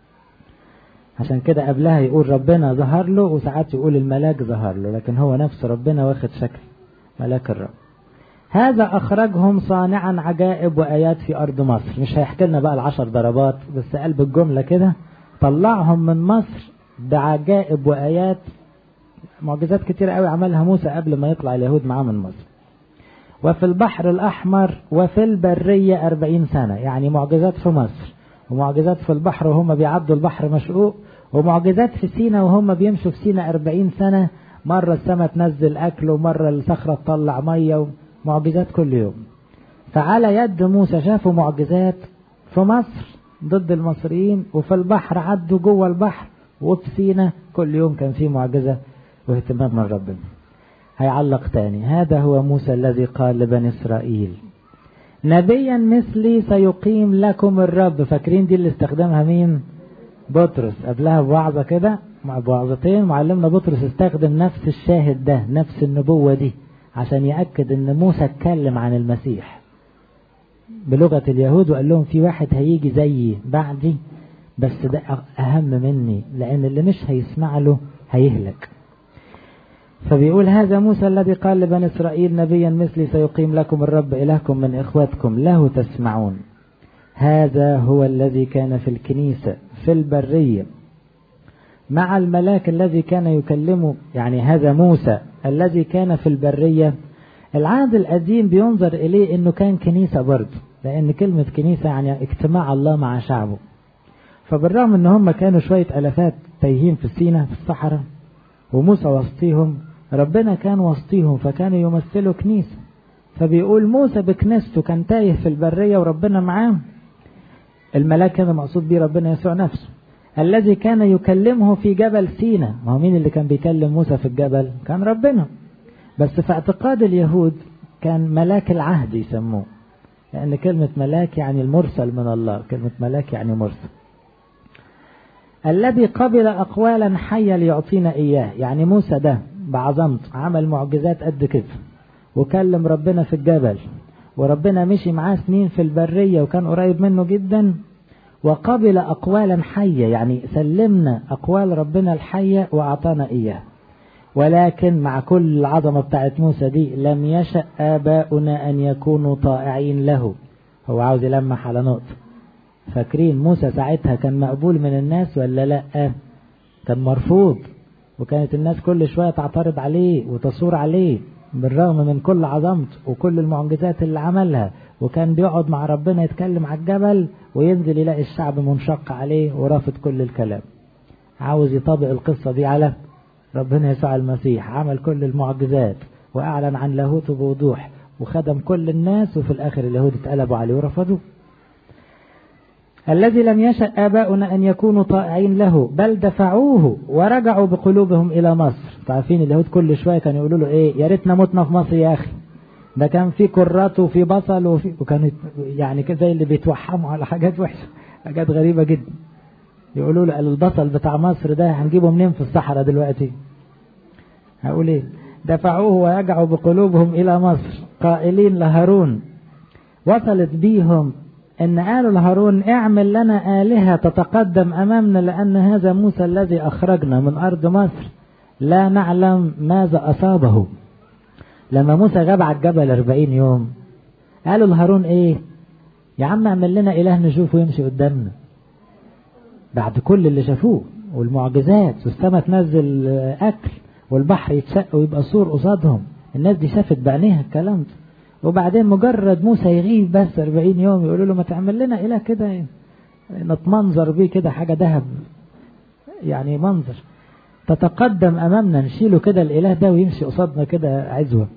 عشان كده قبلها يقول ربنا ظهر له وساعات يقول الملاك ظهر له لكن هو نفسه ربنا واخد شكل ملاك الرب هذا أخرجهم صانعا عجائب وآيات في أرض مصر مش هيحكي لنا بقى العشر ضربات بس قلب الجملة كده طلعهم من مصر بعجائب وآيات معجزات كتير قوي عملها موسى قبل ما يطلع اليهود معاه من مصر وفي البحر الأحمر وفي البرية أربعين سنة يعني معجزات في مصر ومعجزات في البحر وهم بيعدوا البحر مشقوق ومعجزات في سينا وهم بيمشوا في سينا أربعين سنة مرة السماء تنزل أكل ومرة الصخرة تطلع مية معجزات كل يوم فعلى يد موسى شافوا معجزات في مصر ضد المصريين وفي البحر عدوا جوه البحر وفي سينا كل يوم كان في معجزة واهتمام من ربنا هيعلق تاني هذا هو موسى الذي قال لبني إسرائيل نبيا مثلي سيقيم لكم الرب فاكرين دي اللي استخدمها مين بطرس قبلها بوعظة كده مع بوعظتين معلمنا بطرس استخدم نفس الشاهد ده نفس النبوة دي عشان يأكد ان موسى اتكلم عن المسيح بلغة اليهود وقال لهم في واحد هيجي زيي بعدي بس ده أهم مني لأن اللي مش هيسمع له هيهلك فبيقول هذا موسى الذي قال لبني إسرائيل نبيا مثلي سيقيم لكم الرب إلهكم من إخوتكم له تسمعون هذا هو الذي كان في الكنيسة في البرية مع الملاك الذي كان يكلمه يعني هذا موسى الذي كان في البرية العهد القديم بينظر إليه أنه كان كنيسة برضه لأن كلمة كنيسة يعني اجتماع الله مع شعبه فبالرغم أن هم كانوا شوية ألفات تايهين في سينا في الصحراء وموسى وسطيهم ربنا كان وسطيهم فكانوا يمثلوا كنيسة فبيقول موسى بكنيسته كان تايه في البرية وربنا معاه الملاك كان مقصود بيه ربنا يسوع نفسه الذي كان يكلمه في جبل سينا ما هو مين اللي كان بيكلم موسى في الجبل كان ربنا بس في اعتقاد اليهود كان ملاك العهد يسموه لأن كلمة ملاك يعني المرسل من الله كلمة ملاك يعني مرسل الذي قبل أقوالا حية ليعطينا إياه يعني موسى ده بعظمته عمل معجزات قد كده وكلم ربنا في الجبل وربنا مشي معاه سنين في البرية وكان قريب منه جدا وقبل أقوالا حية يعني سلمنا أقوال ربنا الحية وأعطانا إياه ولكن مع كل العظمة بتاعت موسى دي لم يشأ آباؤنا أن يكونوا طائعين له هو عاوز يلمح على نقطة فاكرين موسى ساعتها كان مقبول من الناس ولا لا كان مرفوض وكانت الناس كل شوية تعترض عليه وتصور عليه بالرغم من كل عظمته وكل المعجزات اللي عملها وكان بيقعد مع ربنا يتكلم على الجبل وينزل يلاقي الشعب منشق عليه ورافض كل الكلام عاوز يطبق القصة دي على ربنا يسوع المسيح عمل كل المعجزات وأعلن عن لاهوته بوضوح وخدم كل الناس وفي الآخر اليهود اتقلبوا عليه ورفضوه الذي لم يشأ آباؤنا أن يكونوا طائعين له بل دفعوه ورجعوا بقلوبهم إلى مصر تعرفين اليهود كل شوية كانوا يقولوا له إيه يا ريتنا متنا في مصر يا أخي ده كان في كرات وفي بصل وفي وكانوا يعني كده زي اللي بيتوحموا على حاجات وحشة حاجات غريبة جدا يقولوا له البصل بتاع مصر ده هنجيبه منين في الصحراء دلوقتي هقول ايه دفعوه ورجعوا بقلوبهم إلى مصر قائلين لهارون وصلت بيهم ان قالوا لهارون اعمل لنا آلهة تتقدم امامنا لان هذا موسى الذي اخرجنا من ارض مصر لا نعلم ماذا اصابه لما موسى غاب على الجبل 40 يوم قالوا لهارون ايه يا عم اعمل لنا اله نشوفه يمشي قدامنا بعد كل اللي شافوه والمعجزات والسماء تنزل اكل والبحر يتشق ويبقى سور قصادهم الناس دي شافت بعينيها الكلام ده وبعدين مجرد موسى يغيب بس 40 يوم يقولوا له ما تعمل لنا إله كده نتمنظر بيه كده حاجة ذهب يعني منظر تتقدم أمامنا نشيله كده الإله ده ويمشي قصادنا كده عزوة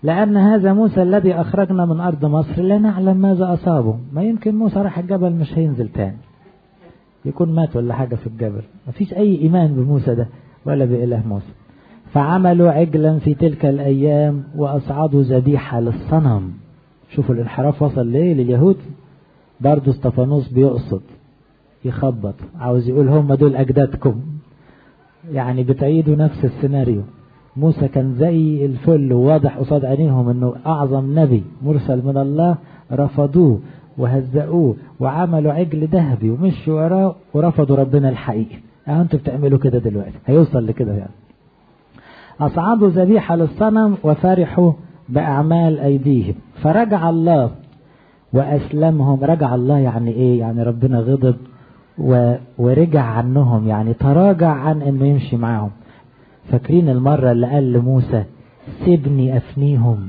لأن هذا موسى الذي أخرجنا من أرض مصر لا نعلم ماذا أصابه ما يمكن موسى راح الجبل مش هينزل تاني يكون مات ولا حاجة في الجبل ما فيش أي إيمان بموسى ده ولا بإله موسى فعملوا عجلا في تلك الأيام وأصعدوا ذبيحة للصنم شوفوا الانحراف وصل ليه لليهود برضه استفانوس بيقصد يخبط عاوز يقول هم دول أجدادكم يعني بتعيدوا نفس السيناريو موسى كان زي الفل وواضح قصاد عينيهم انه اعظم نبي مرسل من الله رفضوه وهزقوه وعملوا عجل ذهبي ومشوا وراه ورفضوا ربنا الحقيقي اه انتوا بتعملوا كده دلوقتي هيوصل لكده يعني اصعدوا ذبيحة للصنم وفرحوا باعمال ايديهم فرجع الله واسلمهم رجع الله يعني ايه يعني ربنا غضب و... ورجع عنهم يعني تراجع عن انه يمشي معاهم فاكرين المرة اللي قال لموسى سيبني أفنيهم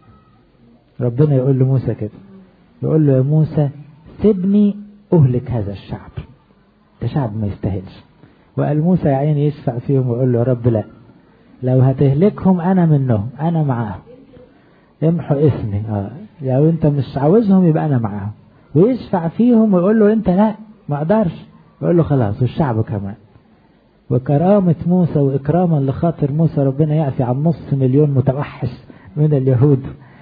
ربنا يقول لموسى كده يقول له يا موسى سيبني أهلك هذا الشعب ده شعب ما يستاهلش وقال موسى يا عيني يشفع فيهم ويقول له يا رب لا لو هتهلكهم أنا منهم أنا معاهم امحوا اسمي اه لو انت مش عاوزهم يبقى انا معاهم ويشفع فيهم ويقول له انت لا ما اقدرش يقول له خلاص والشعب كمان وكرامة موسى وإكراما لخاطر موسى ربنا يعفي عن نص مليون متوحش من اليهود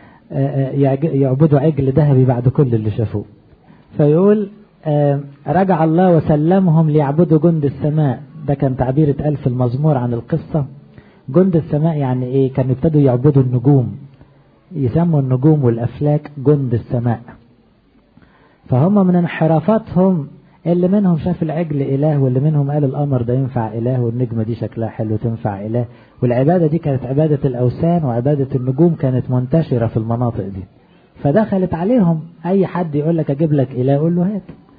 يعبدوا عجل ذهبي بعد كل اللي شافوه فيقول رجع الله وسلمهم ليعبدوا جند السماء ده كان تعبير اتقال في المزمور عن القصة جند السماء يعني ايه كانوا ابتدوا يعبدوا النجوم يسموا النجوم والأفلاك جند السماء فهم من انحرافاتهم اللي منهم شاف العجل إله واللي منهم قال القمر ده ينفع إله والنجمة دي شكلها حلو تنفع إله والعبادة دي كانت عبادة الأوثان وعبادة النجوم كانت منتشرة في المناطق دي فدخلت عليهم أي حد يقول لك أجيب لك إله قول له هات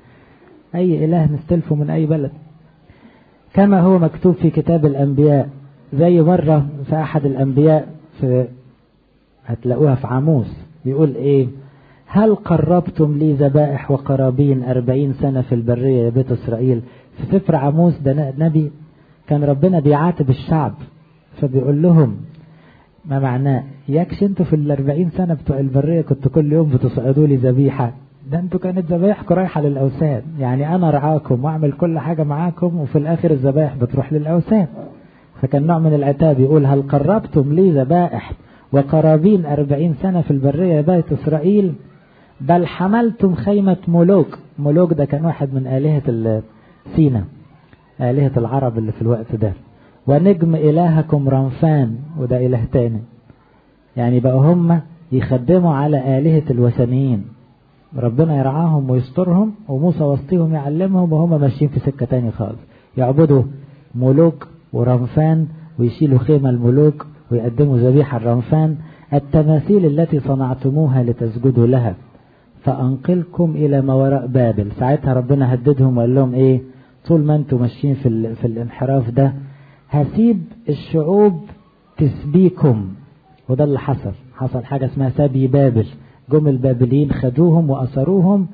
أي إله نستلفه من أي بلد كما هو مكتوب في كتاب الأنبياء زي مرة في أحد الأنبياء في هتلاقوها في عاموس بيقول إيه هل قربتم لي ذبائح وقرابين أربعين سنة في البرية يا بيت إسرائيل في سفر عاموس ده نبي كان ربنا بيعاتب الشعب فبيقول لهم ما معناه يكش انتوا في الأربعين سنة بتوع البرية كنتوا كل يوم بتصعدوا لي ذبيحة ده انتوا كانت ذبايحكم رايحة للأوثان يعني أنا رعاكم وأعمل كل حاجة معاكم وفي الآخر الذبايح بتروح للأوثان فكان نوع من العتاب يقول هل قربتم لي ذبائح وقرابين أربعين سنة في البرية يا بيت إسرائيل بل حملتم خيمة ملوك ملوك ده كان واحد من آلهة سينا آلهة العرب اللي في الوقت ده ونجم إلهكم رنفان وده إله تاني يعني بقى هم يخدموا على آلهة الوثنيين ربنا يرعاهم ويسترهم وموسى وسطيهم يعلمهم وهم ماشيين في سكة تاني خالص يعبدوا ملوك ورنفان ويشيلوا خيمة الملوك ويقدموا ذبيحة الرنفان التماثيل التي صنعتموها لتسجدوا لها فأنقلكم إلى ما وراء بابل ساعتها ربنا هددهم وقال لهم إيه طول ما أنتم ماشيين في, في الانحراف ده هسيب الشعوب تسبيكم وده اللي حصل حصل حاجة اسمها سبي بابل جم البابليين خدوهم وأسروهم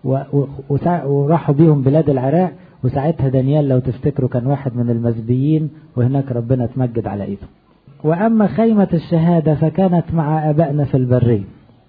وراحوا بيهم بلاد العراق وساعتها دانيال لو تفتكروا كان واحد من المزبيين وهناك ربنا تمجد على ايده وأما خيمة الشهادة فكانت مع أبائنا في البرية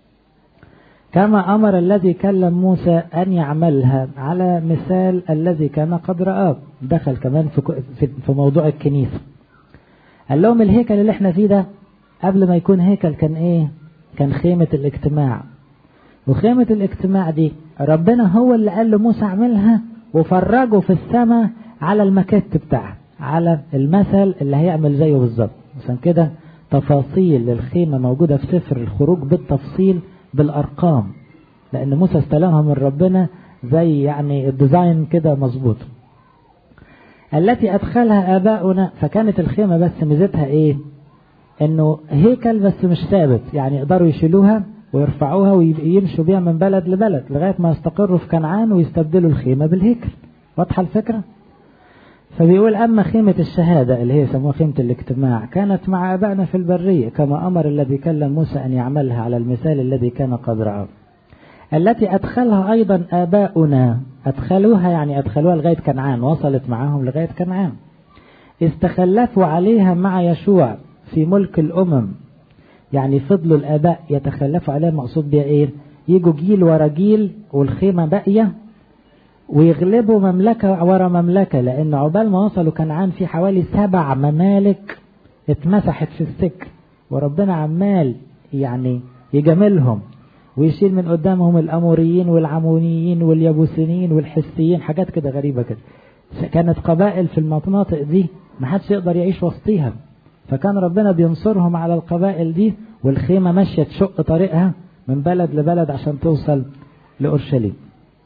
كما أمر الذي كلم موسى أن يعملها على مثال الذي كان قد رآه دخل كمان في, في موضوع الكنيسة قال لهم الهيكل اللي احنا فيه ده قبل ما يكون هيكل كان ايه كان خيمة الاجتماع وخيمة الاجتماع دي ربنا هو اللي قال لموسى اعملها وفرجه في السماء على المكت بتاعها على المثل اللي هيعمل زيه بالظبط عشان كده تفاصيل الخيمة موجودة في سفر الخروج بالتفصيل بالأرقام لأن موسى استلمها من ربنا زي يعني الديزاين كده مظبوط التي أدخلها آباؤنا فكانت الخيمة بس ميزتها إيه إنه هيكل بس مش ثابت يعني يقدروا يشيلوها ويرفعوها ويمشوا بيها من بلد لبلد لغاية ما يستقروا في كنعان ويستبدلوا الخيمة بالهيكل واضحة الفكرة فبيقول أما خيمة الشهادة اللي هي سموها خيمة الاجتماع كانت مع أبائنا في البرية كما أمر الذي كلم موسى أن يعملها على المثال الذي كان قد رآه التي أدخلها أيضا آباؤنا أدخلوها يعني أدخلوها لغاية كنعان وصلت معهم لغاية كنعان استخلفوا عليها مع يشوع في ملك الأمم يعني فضلوا الآباء يتخلفوا عليها مقصود بها إيه يجوا جيل ورا جيل والخيمة باقية ويغلبوا مملكة ورا مملكة لأن عقبال ما وصلوا كنعان في حوالي سبع ممالك اتمسحت في السكة وربنا عمال يعني يجاملهم ويشيل من قدامهم الأموريين والعمونيين واليابوسيين والحسيين حاجات كده غريبة كده كانت قبائل في المناطق دي ما حدش يقدر يعيش وسطيها فكان ربنا بينصرهم على القبائل دي والخيمة ماشية تشق طريقها من بلد لبلد عشان توصل لأورشليم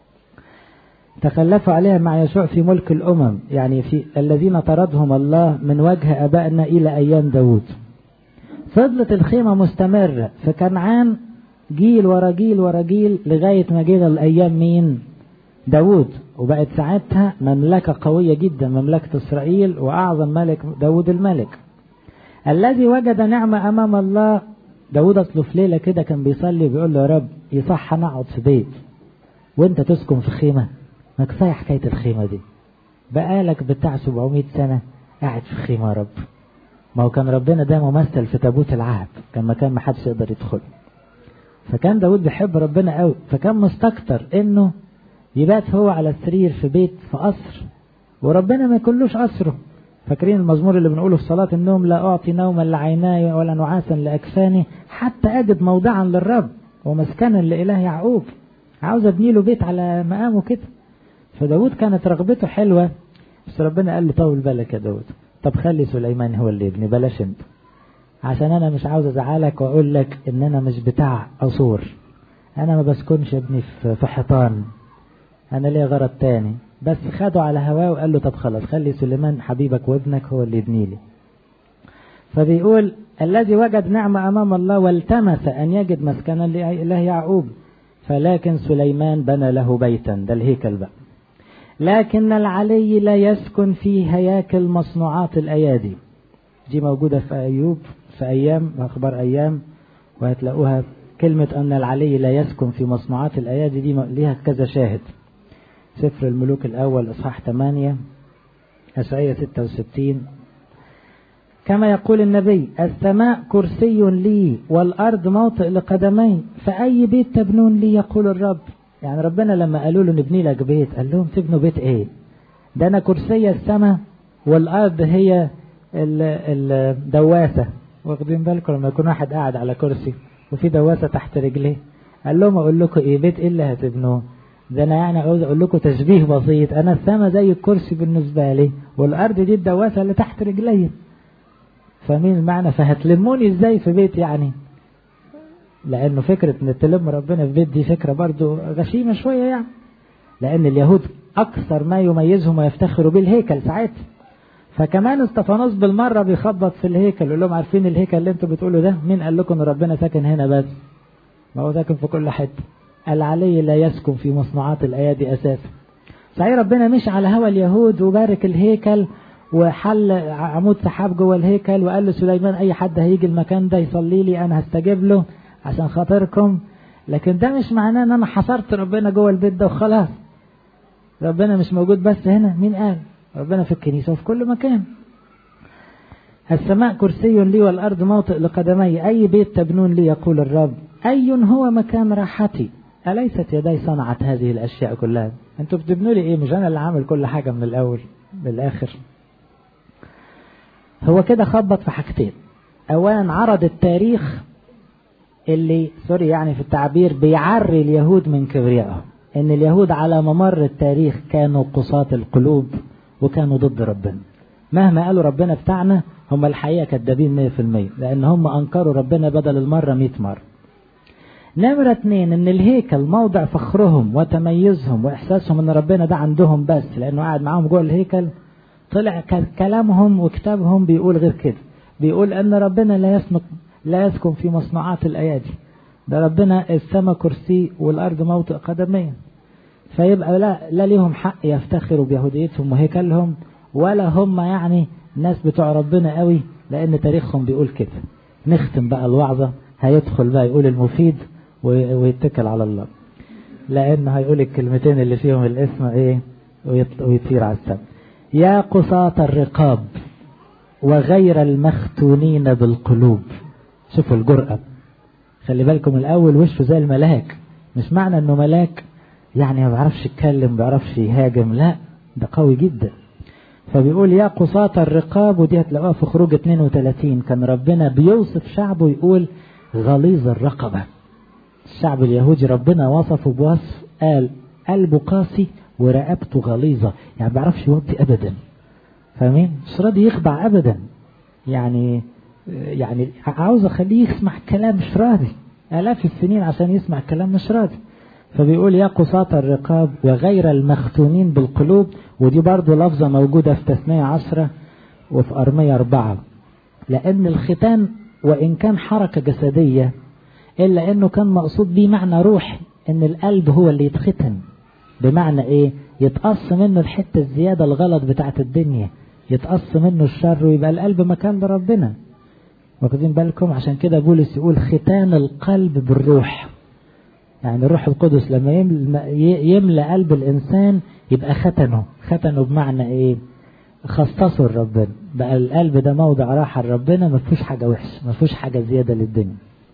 تخلفوا عليها مع يسوع في ملك الأمم يعني في الذين طردهم الله من وجه أبائنا إلى أيام داود فضلت الخيمة مستمرة في كنعان جيل ورا جيل ورا جيل لغاية ما جينا الأيام مين داود وبقت ساعتها مملكة قوية جدا مملكة إسرائيل وأعظم ملك داود الملك الذي وجد نعمة أمام الله داود أصله في ليلة كده كان بيصلي بيقول له يا رب يصح أنا أقعد في بيت وأنت تسكن في خيمة ما كفاية حكاية الخيمة دي بقالك بتاع 700 سنة قاعد في خيمة يا رب ما هو كان ربنا ده ممثل في تابوت العهد كان مكان ما حدش يقدر يدخل فكان داود بيحب ربنا قوي فكان مستكتر انه يبات هو على السرير في بيت في قصر وربنا ما يكلوش قصره فاكرين المزمور اللي بنقوله في صلاة النوم لا أعطي نوما لعيناي ولا نعاسا لأكفاني حتى أجد موضعا للرب ومسكنا لإله يعقوب عاوز أبني له بيت على مقامه كده فداود كانت رغبته حلوة بس ربنا قال له طول بالك يا داود طب خلي سليمان هو اللي يبني بلاش انت عشان انا مش عاوز ازعلك واقول لك ان انا مش بتاع قصور انا ما بسكنش ابني في حيطان انا ليا غرض تاني بس خده على هواه وقال له طب خلاص خلي سليمان حبيبك وابنك هو اللي يبني لي فبيقول الذي وجد نعمة أمام الله والتمس أن يجد مسكنا لإله يعقوب فلكن سليمان بنى له بيتا ده الهيكل بقى لكن العلي لا يسكن في هياكل مصنوعات الأيادي دي موجودة في أيوب في أيام أخبار أيام وهتلاقوها كلمة أن العلي لا يسكن في مصنوعات الأيادي دي ليها كذا شاهد سفر الملوك الأول إصحاح 8 أشعية 66 كما يقول النبي السماء كرسي لي والأرض موطئ لقدمي فأي بيت تبنون لي يقول الرب يعني ربنا لما قالوا له نبني لك بيت قال لهم تبنوا بيت ايه ده انا كرسي السماء والارض هي الدواسة واخدين بالكم لما يكون واحد قاعد على كرسي وفي دواسة تحت رجليه قال لهم اقول لكم ايه بيت ايه اللي هتبنوه ده انا يعني عاوز اقول لكم تشبيه بسيط انا السماء زي الكرسي بالنسبة لي والارض دي الدواسة اللي تحت رجلي فاهمين المعنى فهتلموني ازاي في بيت يعني لانه فكرة ان تلم ربنا في بيت دي فكرة برضو غشيمة شوية يعني لان اليهود اكثر ما يميزهم ويفتخروا به الهيكل ساعتها فكمان استفانوس بالمرة بيخبط في الهيكل يقول لهم عارفين الهيكل اللي انتوا بتقولوا ده مين قال لكم ان ربنا ساكن هنا بس ما هو ساكن في كل حتة العلي لا يسكن في مصنوعات الايادي اساسا صحيح ربنا مش على هوى اليهود وبارك الهيكل وحل عمود سحاب جوه الهيكل وقال لسليمان اي حد هيجي المكان ده يصلي لي انا هستجيب له عشان خاطركم لكن ده مش معناه ان انا حصرت ربنا جوه البيت ده وخلاص ربنا مش موجود بس هنا مين قال ربنا في الكنيسة وفي كل مكان السماء كرسي لي والأرض موطئ لقدمي أي بيت تبنون لي يقول الرب أي هو مكان راحتي أليست يدي صنعت هذه الأشياء كلها أنتوا بتبنوا لي إيه مش أنا اللي عامل كل حاجة من الأول للآخر هو كده خبط في حاجتين أولا عرض التاريخ اللي سوري يعني في التعبير بيعري اليهود من كبريائهم ان اليهود على ممر التاريخ كانوا قصاة القلوب وكانوا ضد ربنا مهما قالوا ربنا بتاعنا هم الحقيقة كدابين 100% لان هم انكروا ربنا بدل المرة 100 مرة نمرة اتنين ان الهيكل موضع فخرهم وتميزهم واحساسهم ان ربنا ده عندهم بس لانه قاعد معاهم جوه الهيكل طلع كلامهم وكتابهم بيقول غير كده بيقول ان ربنا لا يسمك لا يسكن في مصنوعات الأيادي ده ربنا السماء كرسي والأرض موطئ قدمين فيبقى لا, لا ليهم حق يفتخروا بيهوديتهم وهيكلهم ولا هم يعني ناس بتوع ربنا قوي لأن تاريخهم بيقول كده نختم بقى الوعظة هيدخل بقى يقول المفيد ويتكل على الله لأنه هيقول الكلمتين اللي فيهم الاسم ايه ويطير على السماء يا قصاة الرقاب وغير المختونين بالقلوب شوفوا الجرأة خلي بالكم الأول وشه زي الملاك مش معنى انه ملاك يعني ما بيعرفش يتكلم ما بيعرفش يهاجم لا ده قوي جدا فبيقول يا قصاة الرقاب ودي هتلاقوها في خروج 32 كان ربنا بيوصف شعبه يقول غليظ الرقبة الشعب اليهودي ربنا وصفه بوصف قال قلبه قاسي ورقبته غليظة يعني ما بيعرفش يوطي أبدا فاهمين مش راضي يخضع أبدا يعني يعني عاوز أخليه يسمع كلام مش راضي آلاف السنين عشان يسمع كلام مش راضي فبيقول يا قصاة الرقاب وغير المختونين بالقلوب ودي برضو لفظة موجودة في تثنية عشرة وفي أرمية أربعة لأن الختان وإن كان حركة جسدية إلا أنه كان مقصود بيه معنى روحي أن القلب هو اللي يتختن بمعنى إيه يتقص منه الحتة الزيادة الغلط بتاعت الدنيا يتقص منه الشر ويبقى القلب مكان لربنا واخدين بالكم عشان كده بولس يقول ختان القلب بالروح يعني الروح القدس لما يملى قلب الإنسان يبقى ختنه ختنه بمعنى إيه خصصه لربنا بقى القلب ده موضع راحة لربنا ما فيهوش حاجة وحشة ما فيهوش حاجة زيادة للدنيا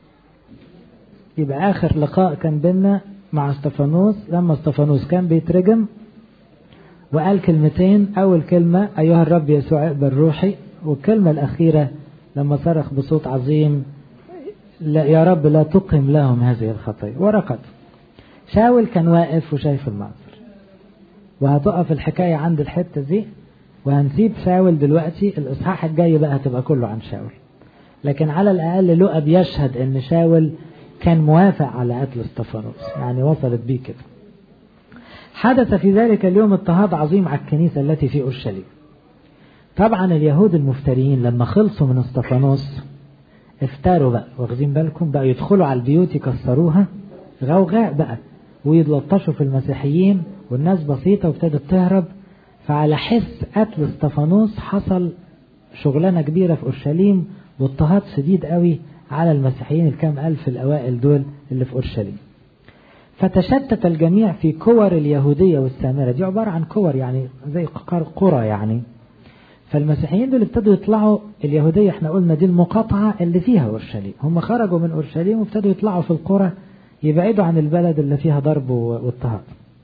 يبقى آخر لقاء كان بينا مع استفانوس لما استفانوس كان بيترجم وقال كلمتين أول كلمة أيها الرب يسوع اقبل روحي والكلمة الأخيرة لما صرخ بصوت عظيم لا يا رب لا تقم لهم هذه الخطية ورقد شاول كان واقف وشايف المنظر وهتقف الحكاية عند الحتة دي وهنسيب شاول دلوقتي الإصحاح الجاي بقى هتبقى كله عن شاول لكن على الأقل لقى بيشهد إن شاول كان موافق على قتل استفانوس يعني وصلت بيه كده حدث في ذلك اليوم اضطهاد عظيم على الكنيسة التي في أورشليم طبعا اليهود المفتريين لما خلصوا من استفانوس افتروا بقى واخدين بالكم بقى يدخلوا على البيوت يكسروها غوغاء بقى ويتلطشوا في المسيحيين والناس بسيطة وابتدت تهرب فعلى حس قتل استفانوس حصل شغلانة كبيرة في أورشليم واضطهاد شديد قوي على المسيحيين الكام ألف الأوائل دول اللي في أورشليم فتشتت الجميع في كور اليهودية والسامرة دي عبارة عن كور يعني زي قرى يعني فالمسيحيين دول ابتدوا يطلعوا اليهودية احنا قلنا دي المقاطعة اللي فيها أورشليم هم خرجوا من أورشليم وابتدوا يطلعوا في القرى يبعدوا عن البلد اللي فيها ضرب واضطهاد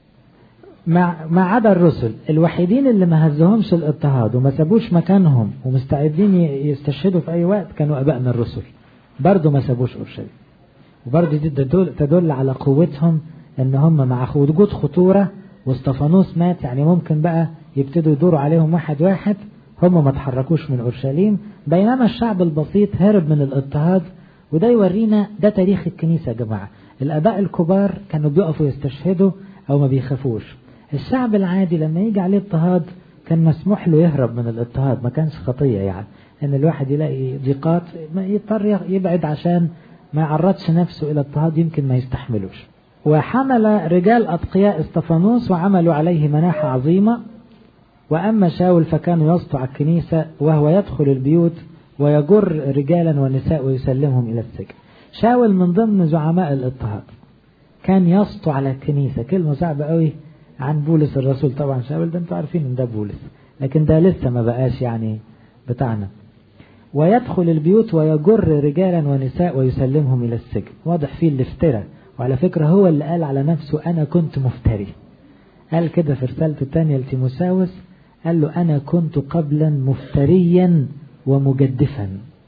ما ما عدا الرسل الوحيدين اللي ما هزهمش الاضطهاد وما سابوش مكانهم ومستعدين يستشهدوا في أي وقت كانوا أبائنا الرسل برضه ما سابوش أورشليم وبرضه دي تدل, تدل على قوتهم ان هم مع وجود خطورة واستفانوس مات يعني ممكن بقى يبتدوا يدوروا عليهم واحد واحد هم ما تحركوش من أورشليم بينما الشعب البسيط هرب من الاضطهاد وده يورينا ده تاريخ الكنيسة يا جماعة الآباء الكبار كانوا بيقفوا يستشهدوا أو ما بيخافوش الشعب العادي لما يجي عليه اضطهاد كان مسموح له يهرب من الاضطهاد ما كانش خطية يعني ان الواحد يلاقي ضيقات يضطر يبعد عشان ما يعرضش نفسه الى اضطهاد يمكن ما يستحملوش وحمل رجال أتقياء استفانوس وعملوا عليه مناحة عظيمة وأما شاول فكان يسطو على الكنيسة وهو يدخل البيوت ويجر رجالا ونساء ويسلمهم إلى السجن شاول من ضمن زعماء الاضطهاد كان يسطو على الكنيسة كلمة صعبة قوي عن بولس الرسول طبعا شاول ده انتوا عارفين ان ده بولس لكن ده لسه ما بقاش يعني بتاعنا ويدخل البيوت ويجر رجالا ونساء ويسلمهم إلى السجن واضح فيه الافتراء وعلى فكرة هو اللي قال على نفسه أنا كنت مفتري قال كده في رسالته الثانية لتيموساوس قال له أنا كنت قبلا مفتريا ومجدفا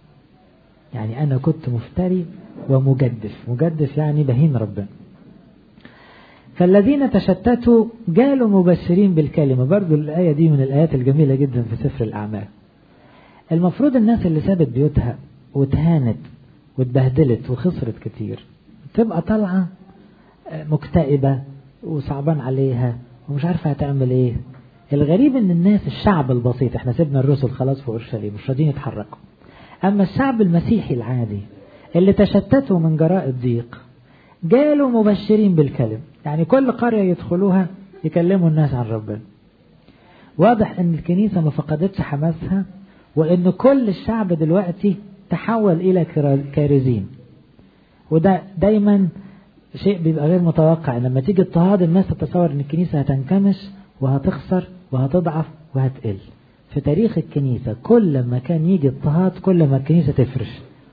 يعني أنا كنت مفتري ومجدف مجدف يعني بهين ربنا فالذين تشتتوا جالوا مبشرين بالكلمة برضو الآية دي من الآيات الجميلة جدا في سفر الأعمال المفروض الناس اللي سابت بيوتها واتهانت واتبهدلت وخسرت كتير تبقى طالعة مكتئبة وصعبان عليها ومش عارفة هتعمل ايه الغريب ان الناس الشعب البسيط احنا سيبنا الرسل خلاص في اورشليم مش راضيين يتحركوا اما الشعب المسيحي العادي اللي تشتتوا من جراء الضيق جالوا مبشرين بالكلم يعني كل قرية يدخلوها يكلموا الناس عن ربنا واضح ان الكنيسة ما فقدتش حماسها وان كل الشعب دلوقتي تحول الى كارزين وده دايما شيء بيبقى غير متوقع لما تيجي اضطهاد الناس تتصور ان الكنيسة هتنكمش وهتخسر وهتضعف وهتقل في تاريخ الكنيسة كل ما كان يجي اضطهاد كل ما الكنيسة تفرش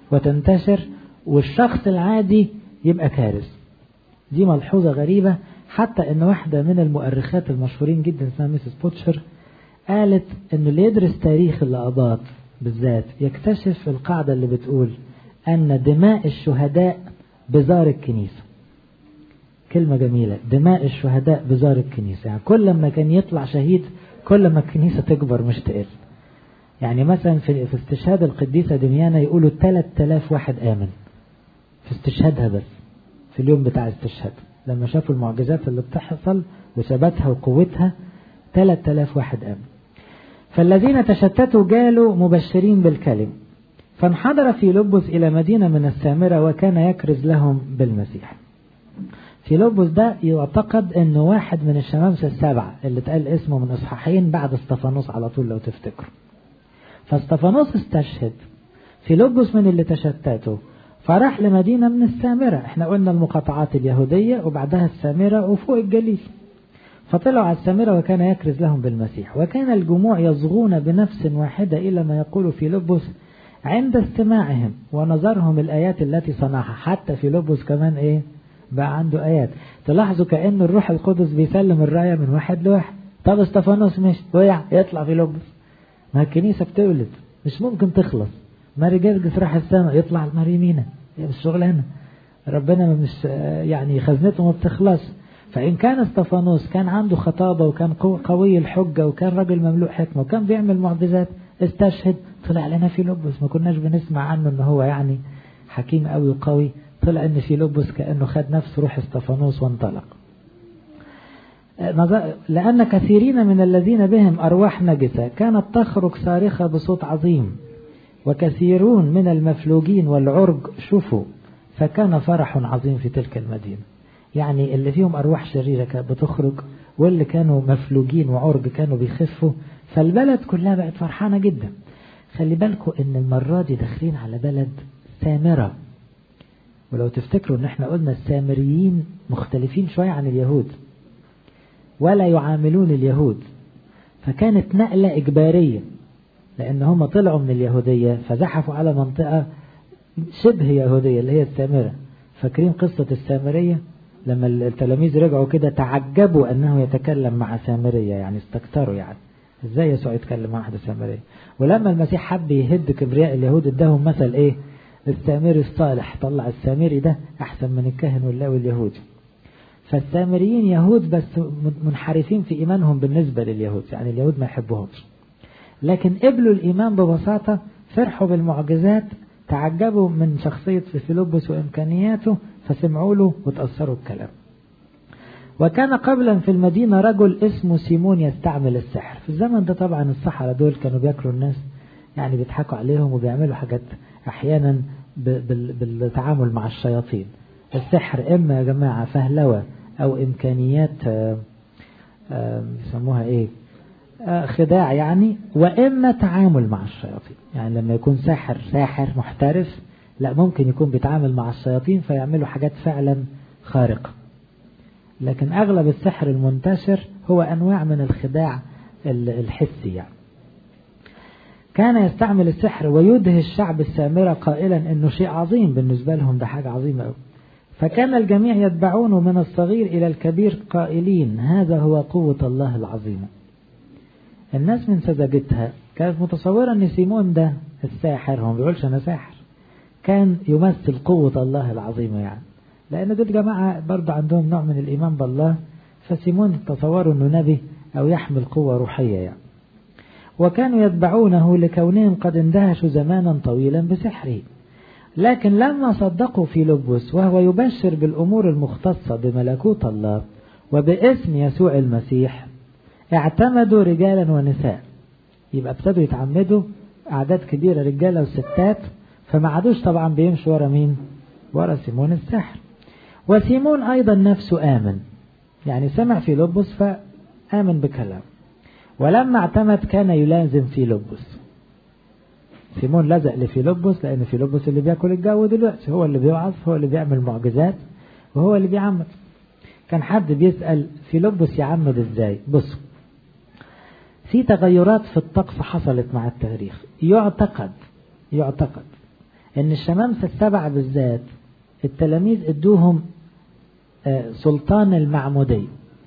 وتنتشر والشخص العادي يبقى كارث دي ملحوظة غريبة حتى ان واحدة من المؤرخات المشهورين جدا اسمها ميسيس بوتشر قالت ان اللي يدرس تاريخ القضاة بالذات يكتشف القاعدة اللي بتقول ان دماء الشهداء بزار الكنيسة كلمة جميلة دماء الشهداء بزار الكنيسة يعني كل ما كان يطلع شهيد كل ما الكنيسة تكبر مش تقل يعني مثلا في في استشهاد القديسة دميانة يقولوا 3000 واحد آمن في استشهادها بس في اليوم بتاع استشهاد لما شافوا المعجزات اللي بتحصل وثباتها وقوتها 3000 واحد آمن فالذين تشتتوا جالوا مبشرين بالكلم فانحدر في لبس إلى مدينة من السامرة وكان يكرز لهم بالمسيح في لبس ده يعتقد انه واحد من الشمامسة السبعة اللي اتقال اسمه من اصحاحين بعد استفانوس على طول لو تفتكروا فاستفانوس استشهد في لبس من اللي تشتتوا فراح لمدينة من السامرة احنا قلنا المقاطعات اليهودية وبعدها السامرة وفوق الجليل فطلعوا على السامرة وكان يكرز لهم بالمسيح وكان الجموع يصغون بنفس واحدة إلى ما يقول في لبس عند استماعهم ونظرهم الآيات التي صنعها حتى في لبس كمان إيه بقى عنده آيات تلاحظوا كأن الروح القدس بيسلم الراية من واحد لواحد طب استفانوس مش وقع يطلع في لبس ما الكنيسة بتولد مش ممكن تخلص ماري جرجس راح السماء يطلع المريمينة هي مش شغلانة ربنا مش يعني خزنته ما بتخلص فإن كان استفانوس كان عنده خطابة وكان قوي الحجة وكان راجل مملوء حكمة وكان بيعمل معجزات استشهد طلع لنا في لبس ما كناش بنسمع عنه ان هو يعني حكيم قوي وقوي طلع ان في لبس كأنه خد نفس روح استفانوس وانطلق لأن كثيرين من الذين بهم أرواح نجسة كانت تخرج صارخة بصوت عظيم وكثيرون من المفلوجين والعرج شفوا فكان فرح عظيم في تلك المدينة يعني اللي فيهم أرواح شريرة كانت بتخرج واللي كانوا مفلوجين وعرج كانوا بيخفوا فالبلد كلها بقت فرحانة جدا خلي بالكم ان المرة دي داخلين على بلد سامرة ولو تفتكروا ان احنا قلنا السامريين مختلفين شوية عن اليهود ولا يعاملون اليهود فكانت نقلة إجبارية لأن هم طلعوا من اليهودية فزحفوا على منطقة شبه يهودية اللي هي السامرة فاكرين قصة السامرية لما التلاميذ رجعوا كده تعجبوا أنه يتكلم مع سامرية يعني استكتروا يعني ازاي يسوع يتكلم مع واحدة سامرية ولما المسيح حب يهد كبرياء اليهود اداهم مثل ايه السامري الصالح طلع السامري ده احسن من الكاهن واللاوي اليهودي فالسامريين يهود بس منحرفين في ايمانهم بالنسبة لليهود يعني اليهود ما يحبوهمش لكن قبلوا الايمان ببساطة فرحوا بالمعجزات تعجبوا من شخصية فيلبس وامكانياته فسمعوا له وتأثروا الكلام وكان قبلا في المدينة رجل اسمه سيمون يستعمل السحر في الزمن ده طبعا السحرة دول كانوا بياكلوا الناس يعني بيضحكوا عليهم وبيعملوا حاجات احيانا بالتعامل مع الشياطين السحر اما يا جماعة فهلوة او امكانيات يسموها ايه خداع يعني واما تعامل مع الشياطين يعني لما يكون ساحر ساحر محترف لا ممكن يكون بيتعامل مع الشياطين فيعملوا حاجات فعلا خارقة لكن أغلب السحر المنتشر هو أنواع من الخداع الحسي يعني كان يستعمل السحر ويدهي الشعب السامرة قائلا أنه شيء عظيم بالنسبة لهم ده حاجة عظيمة أوي فكان الجميع يتبعونه من الصغير إلى الكبير قائلين هذا هو قوة الله العظيمة الناس من سذاجتها كانت متصورة أن سيمون ده الساحر هم بيقولش أنا ساحر كان يمثل قوة الله العظيمة يعني لأن دول جماعة برضه عندهم نوع من الإيمان بالله فسيمون تصوروا أنه نبي أو يحمل قوة روحية يعني وكانوا يتبعونه لكونهم قد اندهشوا زمانا طويلا بسحره لكن لما صدقوا في لبس وهو يبشر بالأمور المختصة بملكوت الله وباسم يسوع المسيح اعتمدوا رجالا ونساء يبقى ابتدوا يتعمدوا أعداد كبيرة رجالة وستات فما عادوش طبعا بيمشوا ورا مين ورا سيمون السحر وسيمون أيضا نفسه آمن يعني سمع في لبس فآمن بكلام ولما اعتمد كان يلازم في لبس سيمون لزق لفي لبس لأن في لبس اللي بياكل الجو دلوقتي هو اللي بيوعظ هو اللي بيعمل معجزات وهو اللي بيعمد كان حد بيسأل في لبس يعمد ازاي بصوا في تغيرات في الطقس حصلت مع التاريخ يعتقد يعتقد ان الشمامسة السبعة بالذات التلاميذ ادوهم سلطان المعمودية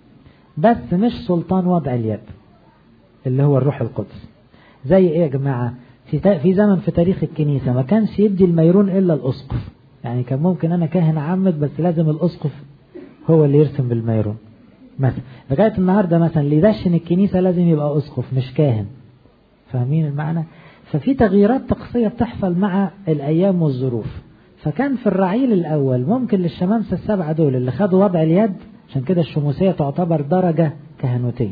بس مش سلطان وضع اليد اللي هو الروح القدس زي ايه يا جماعة في في زمن في تاريخ الكنيسة ما كانش يدي الميرون الا الاسقف يعني كان ممكن انا كاهن عمد بس لازم الاسقف هو اللي يرسم بالميرون مثلا لغاية النهاردة مثلا اللي يدشن الكنيسة لازم يبقى اسقف مش كاهن فاهمين المعنى ففي تغييرات طقسية بتحصل مع الايام والظروف فكان في الرعيل الاول ممكن للشمامسة السبعة دول اللي خدوا وضع اليد عشان كده الشموسية تعتبر درجة كهنوتية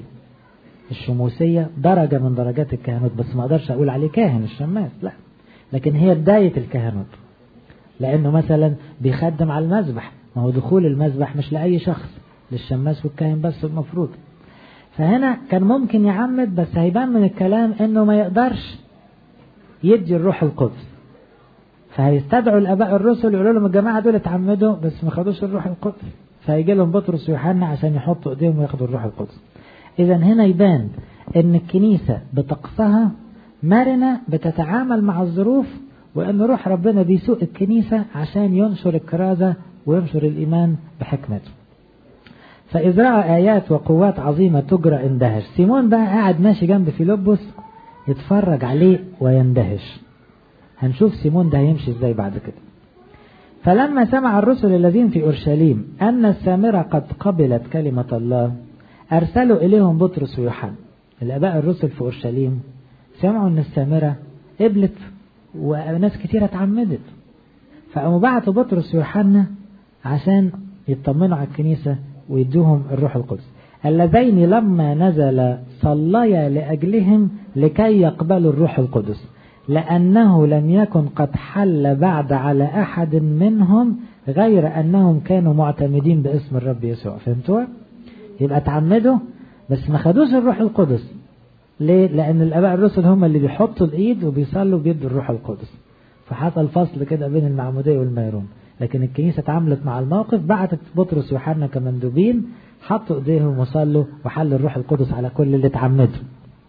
الشموسية درجة من درجات الكهنوت بس ما اقدرش اقول عليه كاهن الشماس لا لكن هي بداية الكهنوت لانه مثلا بيخدم على المذبح ما هو دخول المذبح مش لأي شخص للشماس والكاهن بس المفروض فهنا كان ممكن يعمد بس هيبان من الكلام انه ما يقدرش يدي الروح القدس فهيستدعوا الاباء الرسل يقولوا لهم الجماعه دول اتعمدوا بس ما خدوش الروح القدس فيجي لهم بطرس ويوحنا عشان يحطوا ايديهم وياخدوا الروح القدس اذا هنا يبان ان الكنيسه بطقسها مرنه بتتعامل مع الظروف وان روح ربنا بيسوق الكنيسه عشان ينشر الكرازه وينشر الايمان بحكمته فإذ رأى آيات وقوات عظيمة تجرى اندهش سيمون بقى قاعد ماشي جنب فيلبس يتفرج عليه ويندهش هنشوف سيمون ده هيمشي ازاي بعد كده فلما سمع الرسل الذين في أورشليم أن السامرة قد قبلت كلمة الله أرسلوا إليهم بطرس ويوحنا الآباء الرسل في أورشليم سمعوا أن السامرة قبلت وناس كتيرة اتعمدت فقاموا بعتوا بطرس ويوحنا عشان يطمنوا على الكنيسة ويدوهم الروح القدس اللذين لما نزل صليا لأجلهم لكي يقبلوا الروح القدس لأنه لم يكن قد حل بعد على أحد منهم غير أنهم كانوا معتمدين باسم الرب يسوع فهمتوا؟ يبقى تعمدوا بس ما خدوش الروح القدس ليه؟ لأن الآباء الرسل هم اللي بيحطوا الإيد وبيصلوا وبيدوا الروح القدس فحصل فصل كده بين المعمودية والميرون لكن الكنيسة اتعاملت مع الموقف بعتت بطرس ويوحنا كمندوبين حطوا ايديهم وصلوا وحل الروح القدس على كل اللي اتعمدوا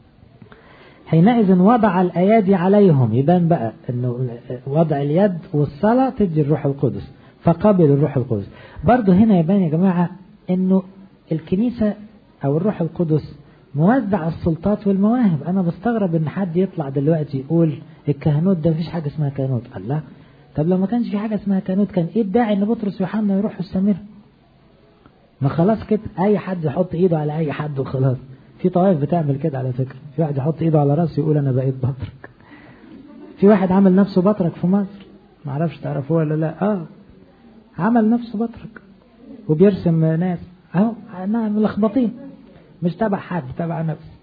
حينئذ وضع الايادي عليهم يبان بقى انه وضع اليد والصلاة تدي الروح القدس فقبل الروح القدس برضه هنا يبان يا جماعة انه الكنيسة او الروح القدس موزع السلطات والمواهب انا بستغرب ان حد يطلع دلوقتي يقول الكهنوت ده مفيش حاجة اسمها كهنوت الله طب لو ما كانش في حاجة اسمها كانوت كان ايه الداعي ان بطرس ويوحنا يروحوا السامرة ما خلاص كده اي حد يحط ايده على اي حد وخلاص في طوائف بتعمل كده على فكرة في واحد يحط ايده على راسه يقول انا بقيت بطرك في واحد عمل نفسه بطرك في مصر ما اعرفش تعرفوه ولا لا اه عمل نفسه بطرك وبيرسم ناس اهو ملخبطين مش تبع حد تبع نفسه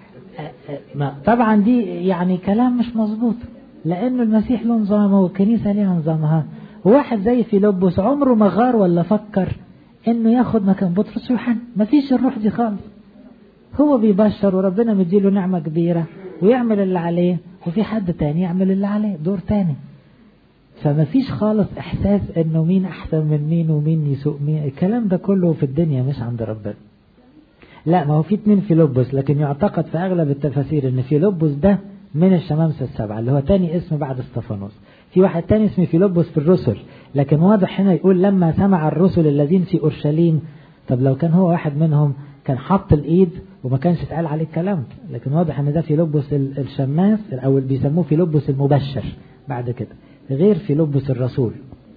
ما طبعا دي يعني كلام مش مظبوط لأنه المسيح له نظامه والكنيسة ليها نظامها وواحد زي فيلبس عمره ما غار ولا فكر انه ياخد مكان بطرس ويوحنا ما فيش الروح دي خالص هو بيبشر وربنا مديله نعمة كبيرة ويعمل اللي عليه وفي حد تاني يعمل اللي عليه دور تاني فما فيش خالص احساس انه مين احسن من مين ومين يسوق مين الكلام ده كله في الدنيا مش عند ربنا لا ما هو في اتنين فيلبس لكن يعتقد في اغلب التفاسير ان فيلبس ده من الشمامسة السبعة اللي هو تاني اسم بعد استفانوس في واحد تاني اسمه فيلبس في الرسل لكن واضح هنا يقول لما سمع الرسل الذين في أورشليم طب لو كان هو واحد منهم كان حط الإيد وما كانش اتقال عليه الكلام لكن واضح ان ده فيلبس الشماس او اللي بيسموه فيلبس المبشر بعد كده غير فيلبس الرسول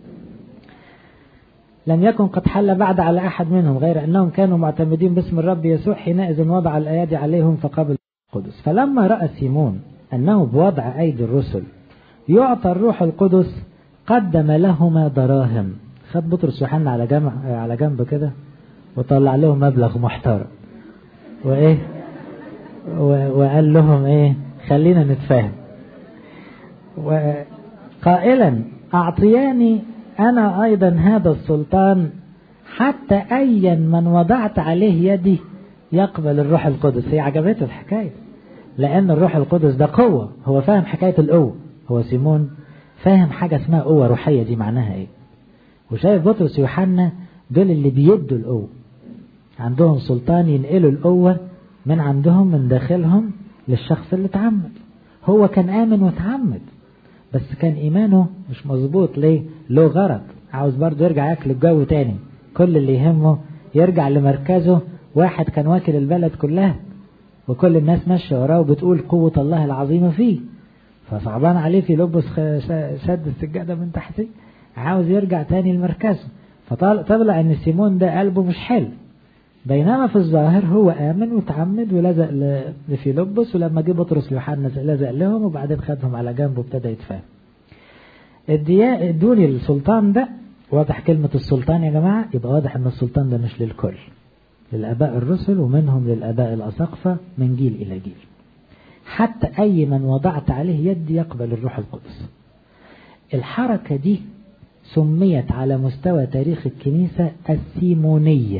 لم يكن قد حل بعد على أحد منهم غير أنهم كانوا معتمدين باسم الرب يسوع حينئذ وضع الأيادي عليهم فقبل القدس فلما رأى سيمون أنه بوضع أيدي الرسل يعطى الروح القدس قدم لهما دراهم خد بطرس ويوحنا على جنب على جنب كده وطلع لهم مبلغ محترم وايه وقال لهم ايه خلينا نتفاهم وقائلا اعطياني انا ايضا هذا السلطان حتى ايا من وضعت عليه يدي يقبل الروح القدس هي عجبته الحكايه لأن الروح القدس ده قوة هو فاهم حكاية القوة هو سيمون فاهم حاجة اسمها قوة روحية دي معناها ايه وشايف بطرس ويوحنا دول اللي بيدوا القوة عندهم سلطان ينقلوا القوة من عندهم من داخلهم للشخص اللي اتعمد هو كان آمن واتعمد بس كان إيمانه مش مظبوط ليه له غرض عاوز برضه يرجع ياكل الجو تاني كل اللي يهمه يرجع لمركزه واحد كان واكل البلد كلها وكل الناس ماشية وراه وبتقول قوة الله العظيمة فيه فصعبان عليه في لبس سد السجادة من تحتيه عاوز يرجع تاني لمركزه فطلع ان سيمون ده قلبه مش حلو بينما في الظاهر هو آمن وتعمد ولزق لفيلبس ولما جه بطرس ليوحنا لزق لهم وبعدين خدهم على جنب وابتدى يتفاهم. ادوني السلطان ده واضح كلمة السلطان يا جماعة يبقى واضح ان السلطان ده مش للكل. للآباء الرسل ومنهم للآباء الأساقفة من جيل إلى جيل. حتى أي من وضعت عليه يد يقبل الروح القدس. الحركة دي سميت على مستوى تاريخ الكنيسة السيمونية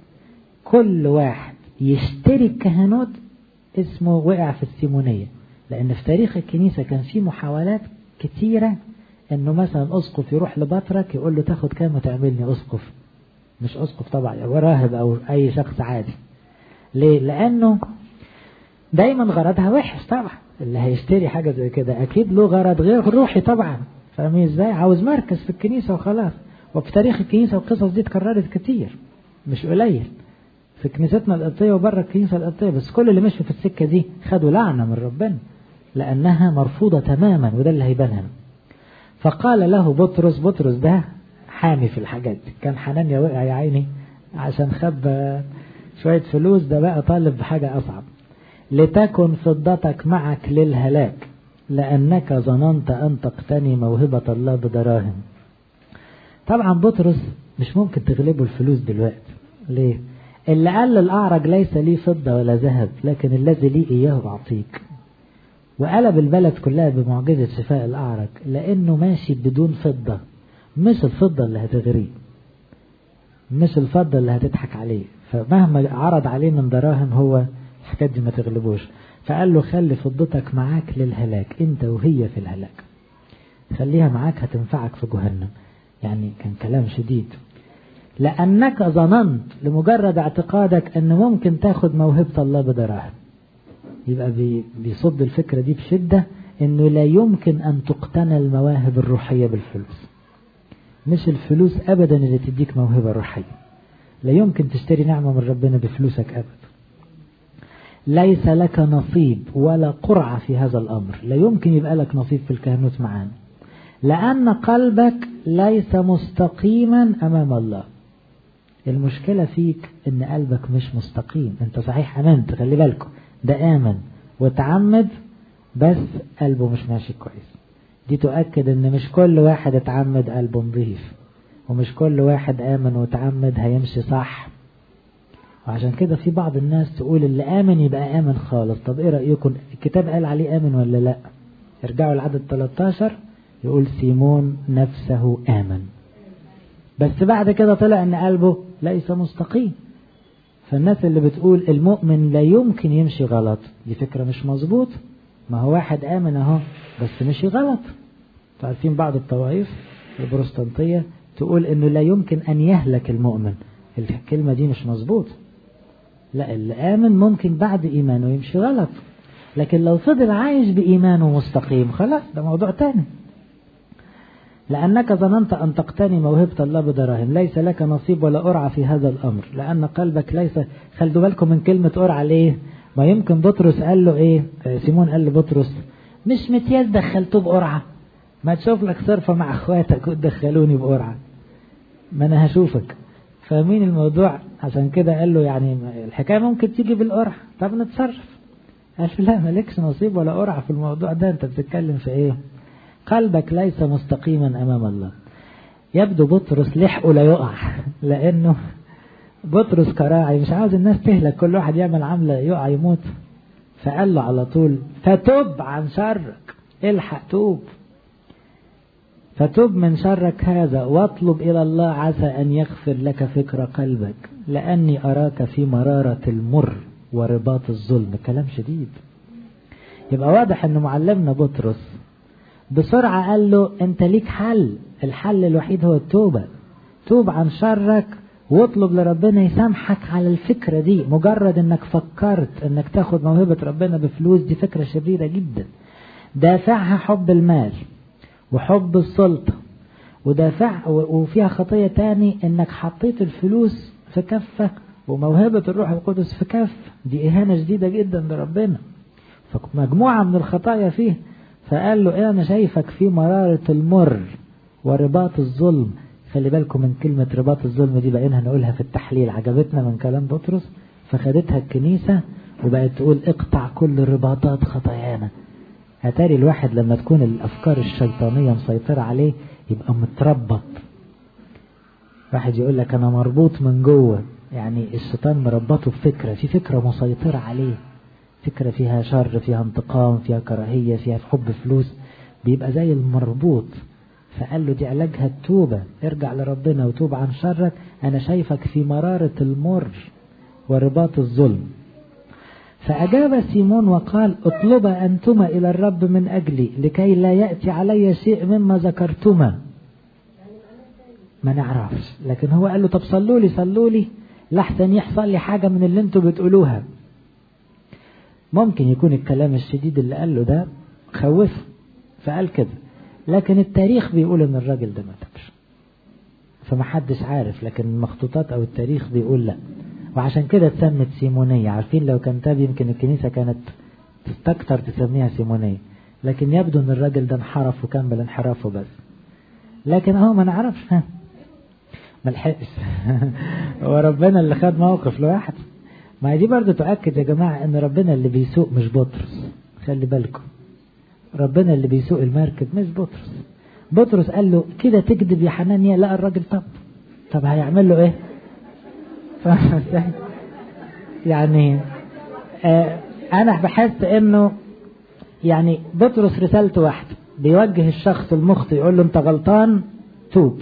كل واحد يشتري الكهنوت اسمه وقع في السيمونية لأن في تاريخ الكنيسة كان في محاولات كتيرة انه مثلا اسقف يروح لبطرك يقول له تاخد كام وتعملني اسقف مش اسقف طبعا او راهب او اي شخص عادي ليه لانه دايما غرضها وحش طبعا اللي هيشتري حاجة زي كده اكيد له غرض غير روحي طبعا فاهمين ازاي عاوز مركز في الكنيسة وخلاص وفي تاريخ الكنيسة القصص دي اتكررت كتير مش قليل في كنيستنا القبطية وبره الكنيسة القبطية بس كل اللي مشوا في السكة دي خدوا لعنة من ربنا لأنها مرفوضة تماما وده اللي هيبان هنا فقال له بطرس بطرس ده حامي في الحاجات دي كان حنانيا وقع يا عيني عشان خب شوية فلوس ده بقى طالب بحاجة أصعب لتكن فضتك معك للهلاك لأنك ظننت أن تقتني موهبة الله بدراهم طبعا بطرس مش ممكن تغلبه الفلوس دلوقتي ليه اللي قال للأعرج ليس لي فضة ولا ذهب لكن الذي لي إياه أعطيك وقلب البلد كلها بمعجزة شفاء الأعرج لأنه ماشي بدون فضة مش الفضة اللي هتغريه مش الفضة اللي هتضحك عليه فمهما عرض عليه من دراهم هو الحاجات دي ما تغلبوش فقال له خلي فضتك معاك للهلاك انت وهي في الهلاك خليها معاك هتنفعك في جهنم يعني كان كلام شديد لأنك ظننت لمجرد اعتقادك أن ممكن تاخد موهبة الله بدراهم يبقى بيصد الفكرة دي بشدة أنه لا يمكن أن تقتنى المواهب الروحية بالفلوس مش الفلوس أبدا اللي تديك موهبة روحية لا يمكن تشتري نعمة من ربنا بفلوسك أبدا ليس لك نصيب ولا قرعة في هذا الأمر لا يمكن يبقى لك نصيب في الكهنوت معانا لأن قلبك ليس مستقيما أمام الله المشكلة فيك ان قلبك مش مستقيم انت صحيح امنت خلي بالكم ده امن وتعمد بس قلبه مش ماشي كويس دي تؤكد ان مش كل واحد اتعمد قلبه نظيف ومش كل واحد امن وتعمد هيمشي صح وعشان كده في بعض الناس تقول اللي امن يبقى امن خالص طب ايه رأيكم الكتاب قال عليه امن ولا لا ارجعوا لعدد 13 يقول سيمون نفسه امن بس بعد كده طلع ان قلبه ليس مستقيم فالناس اللي بتقول المؤمن لا يمكن يمشي غلط دي فكرة مش مظبوط ما هو واحد آمن اهو بس مشي غلط عارفين بعض الطوائف البروستانتية تقول انه لا يمكن ان يهلك المؤمن الكلمة دي مش مظبوط لا اللي آمن ممكن بعد إيمانه يمشي غلط لكن لو فضل عايش بإيمانه مستقيم خلاص ده موضوع تاني لأنك ظننت أن تقتني موهبة الله بدراهم ليس لك نصيب ولا قرعة في هذا الأمر لأن قلبك ليس خلدوا بالكم من كلمة قرعة ليه ما يمكن بطرس قال له إيه سيمون قال لبطرس مش متياز دخلتوه بقرعة ما تشوف لك صرفة مع اخواتك وتدخلوني بقرعة ما أنا هشوفك فاهمين الموضوع عشان كده قال له يعني الحكاية ممكن تيجي بالقرعة طب نتصرف قال لا مالكش نصيب ولا قرعة في الموضوع ده انت بتتكلم في ايه قلبك ليس مستقيما أمام الله يبدو بطرس لحقه لا يقع لأنه بطرس كراعي مش عاوز الناس تهلك كل واحد يعمل عملة يقع يموت فقال له على طول فتب عن شرك الحق توب فتب من شرك هذا واطلب إلى الله عسى أن يغفر لك فكر قلبك لأني أراك في مرارة المر ورباط الظلم كلام شديد يبقى واضح أن معلمنا بطرس بسرعة قال له انت ليك حل الحل الوحيد هو التوبة توب عن شرك واطلب لربنا يسامحك على الفكرة دي مجرد انك فكرت انك تاخد موهبة ربنا بفلوس دي فكرة شريرة جدا دافعها حب المال وحب السلطة ودافع وفيها خطية تاني انك حطيت الفلوس في كفة وموهبة الروح القدس في كف دي إهانة شديدة جدا لربنا فمجموعة من الخطايا فيه فقال له إيه أنا شايفك في مرارة المر ورباط الظلم خلي بالكم من كلمة رباط الظلم دي بقينا هنقولها في التحليل عجبتنا من كلام بطرس فخدتها الكنيسة وبقت تقول اقطع كل رباطات خطايانا هتاري الواحد لما تكون الأفكار الشيطانية مسيطرة عليه يبقى متربط واحد يقول لك أنا مربوط من جوه يعني الشيطان مربطه بفكرة في فكرة مسيطرة عليه فكرة فيها شر فيها انتقام فيها كراهية فيها حب فلوس بيبقى زي المربوط فقال له دي علاجها التوبة ارجع لربنا وتوب عن شرك أنا شايفك في مرارة المر ورباط الظلم فأجاب سيمون وقال اطلب أنتما إلى الرب من أجلي لكي لا يأتي علي شيء مما ذكرتما ما نعرفش لكن هو قال له طب صلوا لي صلوا لي لحسن يحصل لي حاجة من اللي انتوا بتقولوها ممكن يكون الكلام الشديد اللي قال له ده خوفه فقال كده لكن التاريخ بيقول ان الراجل ده ما تبش فمحدش عارف لكن المخطوطات او التاريخ بيقول لا وعشان كده اتسمت سيمونية عارفين لو كان تاب يمكن الكنيسة كانت تستكتر تسميها سيمونية لكن يبدو ان الراجل ده انحرف وكمل انحرافه بس لكن هو ما نعرفش ها ملحقش هو ربنا اللي خد موقف لوحده ما هي دي برضه تؤكد يا جماعة ان ربنا اللي بيسوق مش بطرس خلي بالكم ربنا اللي بيسوق المركب مش بطرس بطرس قال له كده تكذب يا حنانيا لا الراجل طب طب هيعمل له ايه يعني آه انا بحس انه يعني بطرس رسالته واحدة بيوجه الشخص المخطئ يقول له انت غلطان توب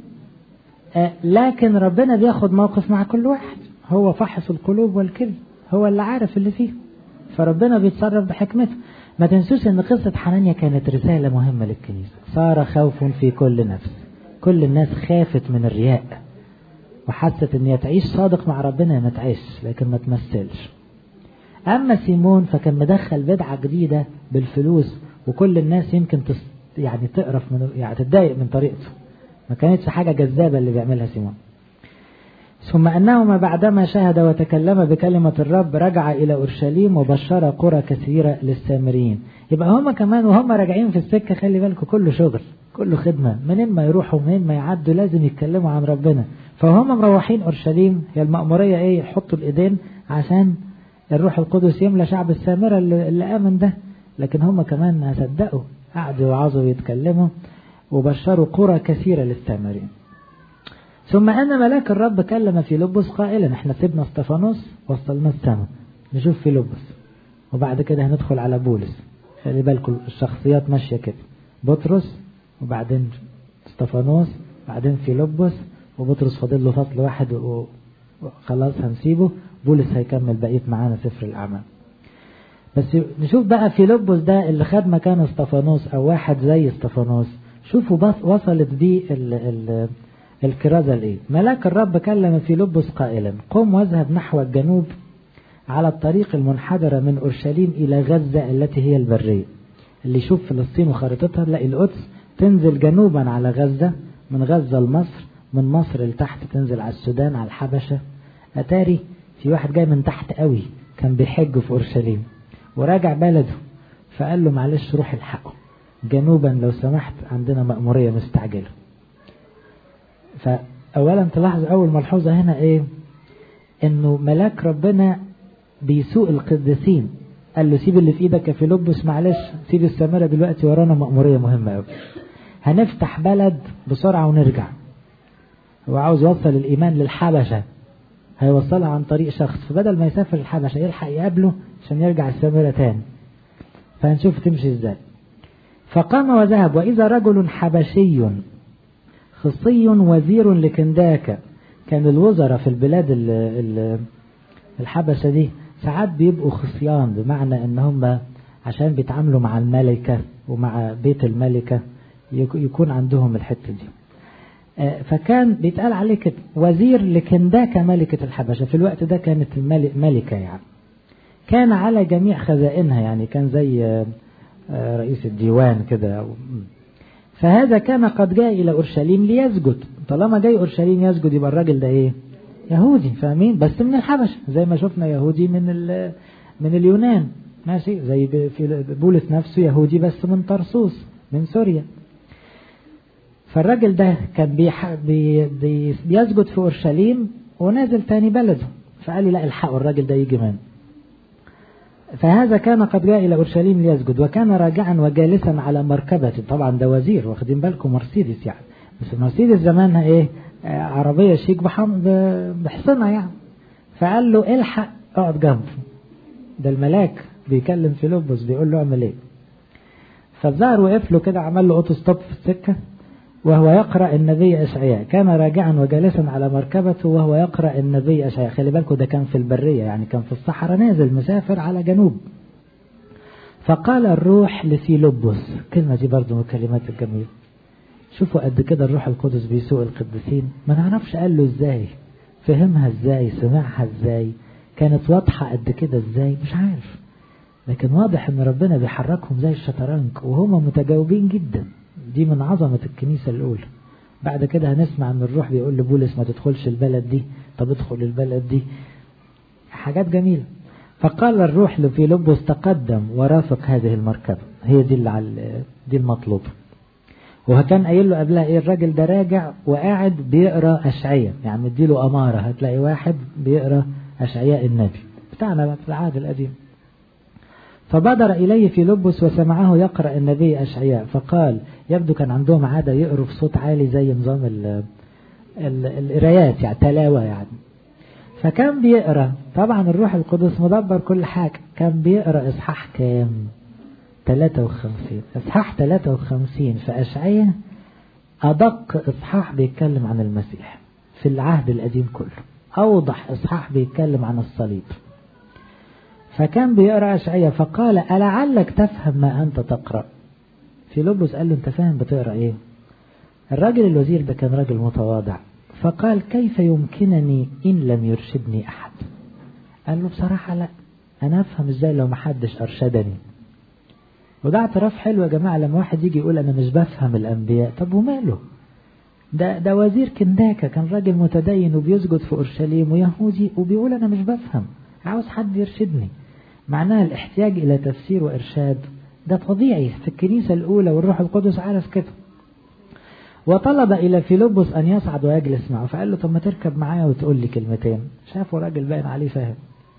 آه لكن ربنا بياخد موقف مع كل واحد هو فحص القلوب والكذب هو اللي عارف اللي فيه فربنا بيتصرف بحكمته ما تنسوش ان قصة حنانيا كانت رسالة مهمة للكنيسة صار خوف في كل نفس كل الناس خافت من الرياء وحست ان تعيش صادق مع ربنا ما تعيش لكن ما تمثلش اما سيمون فكان مدخل بدعة جديدة بالفلوس وكل الناس يمكن تس يعني تقرف من يعني تتضايق من طريقته ما كانتش حاجة جذابة اللي بيعملها سيمون ثم أنهما بعدما شهد وتكلم بكلمة الرب رجع إلى أورشليم وبشر قرى كثيرة للسامريين يبقى هما كمان وهم راجعين في السكة خلي بالكم كله شغل كله خدمة منين ما يروحوا منين ما يعدوا لازم يتكلموا عن ربنا فهم مروحين أورشليم هي المأمورية إيه يحطوا الإيدين عشان الروح القدس يملى شعب السامرة اللي, اللي آمن ده لكن هم كمان صدقوا قعدوا يوعظوا ويتكلموا وبشروا قرى كثيرة للسامرين ثم أن ملاك الرب كلم في لبس قائلا احنا سيبنا استفانوس وصلنا السماء نشوف في لبس وبعد كده هندخل على بولس خلي بالكم الشخصيات ماشية كده بطرس وبعدين استفانوس بعدين في لبس وبطرس فاضل له فصل واحد وخلاص هنسيبه بولس هيكمل بقية معانا سفر الأعمال بس نشوف بقى في لبس ده اللي خد مكان استفانوس أو واحد زي استفانوس شوفوا بس وصلت بيه ال ال الكرازة الإيه ملاك الرب كلم في لبس قائلا قم واذهب نحو الجنوب على الطريق المنحدرة من أورشليم إلى غزة التي هي البرية اللي يشوف فلسطين وخريطتها تلاقي القدس تنزل جنوبا على غزة من غزة لمصر من مصر لتحت تنزل على السودان على الحبشة أتاري في واحد جاي من تحت قوي كان بيحج في أورشليم وراجع بلده فقال له معلش روح الحقه جنوبا لو سمحت عندنا مأمورية مستعجلة فأولا تلاحظ أول ملحوظة هنا إيه إنه ملاك ربنا بيسوق القديسين قال له سيب اللي في إيدك يا فيلبس معلش سيب السامرة دلوقتي ورانا مأمورية مهمة أوي هنفتح بلد بسرعة ونرجع هو عاوز يوصل الإيمان للحبشة هيوصلها عن طريق شخص فبدل ما يسافر الحبشة يلحق يقابله عشان يرجع السامرة تاني فهنشوف تمشي ازاي فقام وذهب وإذا رجل حبشي خصي وزير لكنداكا كان الوزراء في البلاد ال ال الحبشة دي ساعات بيبقوا خصيان بمعنى ان هم عشان بيتعاملوا مع الملكة ومع بيت الملكة يكون عندهم الحتة دي فكان بيتقال عليه كده وزير لكنداكا ملكة الحبشة في الوقت ده كانت ملكة يعني كان على جميع خزائنها يعني كان زي رئيس الديوان كده فهذا كان قد جاء إلى أورشليم ليسجد طالما جاي أورشليم يسجد يبقى الراجل ده إيه يهودي فاهمين بس من الحبش زي ما شفنا يهودي من من اليونان ماشي زي في بولس نفسه يهودي بس من طرسوس من سوريا فالراجل ده كان بيح... بي... بي... بيسجد في اورشليم ونازل تاني بلده فقال لي لا الحقوا الراجل ده يجي من فهذا كان قد جاء الى اورشليم ليسجد وكان راجعا وجالسا على مركبة طبعا ده وزير واخدين بالكم مرسيدس يعني بس مرسيدس زمانها ايه آه عربية شيك بحم... بحصنها يعني فقال له الحق اقعد جنبه ده الملاك بيكلم فيلبس بيقول له اعمل ايه فالظاهر وقف له كده عمل له اوتو ستوب في السكه وهو يقرا النبي اشعياء كان راجعا وجالسا على مركبته وهو يقرا النبي اشعياء خلي بالكم ده كان في البريه يعني كان في الصحراء نازل مسافر على جنوب فقال الروح لفيلبس الكلمه دي برضو من الكلمات الجميله شوفوا قد كده الروح القدس بيسوق القديسين ما نعرفش قال له ازاي فهمها ازاي سمعها ازاي كانت واضحه قد كده ازاي مش عارف لكن واضح ان ربنا بيحركهم زي الشطرنج وهم متجاوبين جدا دي من عظمة الكنيسة الأولى بعد كده هنسمع ان الروح بيقول لبولس ما تدخلش البلد دي طب ادخل البلد دي حاجات جميلة فقال الروح لفيلبس تقدم ورافق هذه المركبة هي دي اللي على دي المطلوب وكان قايل له قبلها ايه الراجل ده راجع وقاعد بيقرا اشعياء يعني مديله اماره هتلاقي واحد بيقرا اشعياء النبي بتاعنا في العهد القديم فبادر إليه في لبس وسمعه يقرأ النبي أشعياء فقال يبدو كان عندهم عادة يقروا في صوت عالي زي نظام ال ال القرايات يعني تلاوة يعني فكان بيقرأ طبعا الروح القدس مدبر كل حاجة كان بيقرأ إصحاح كام 53 إصحاح 53 في أشعياء أدق إصحاح بيتكلم عن المسيح في العهد القديم كله أوضح إصحاح بيتكلم عن الصليب فكان بيقرأ أشعية فقال ألعلك تفهم ما أنت تقرأ فيلبس قال له أنت فاهم بتقرأ إيه الراجل الوزير ده كان راجل متواضع فقال كيف يمكنني إن لم يرشدني أحد قال له بصراحة لا أنا أفهم إزاي لو محدش أرشدني وده اعتراف حلو يا جماعة لما واحد يجي يقول أنا مش بفهم الأنبياء طب وماله ده ده وزير كنداكا كان راجل متدين وبيسجد في أورشليم ويهودي وبيقول أنا مش بفهم عاوز حد يرشدني معناها الاحتياج إلى تفسير وإرشاد ده طبيعي في الكنيسة الأولى والروح القدس عارف كده وطلب إلى فيلبس أن يصعد ويجلس معه فقال له طب ما تركب معايا وتقول لي كلمتين شافوا راجل باين عليه فاهم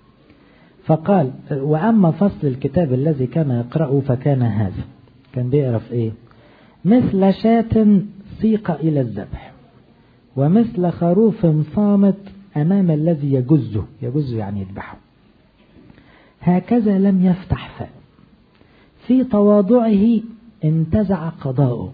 فقال وأما فصل الكتاب الذي كان يقرأه فكان هذا كان بيقرأ في إيه مثل شاة سيق إلى الذبح ومثل خروف صامت أمام الذي يجزه يجزه يعني يذبحه هكذا لم يفتح فاه في تواضعه انتزع قضاؤه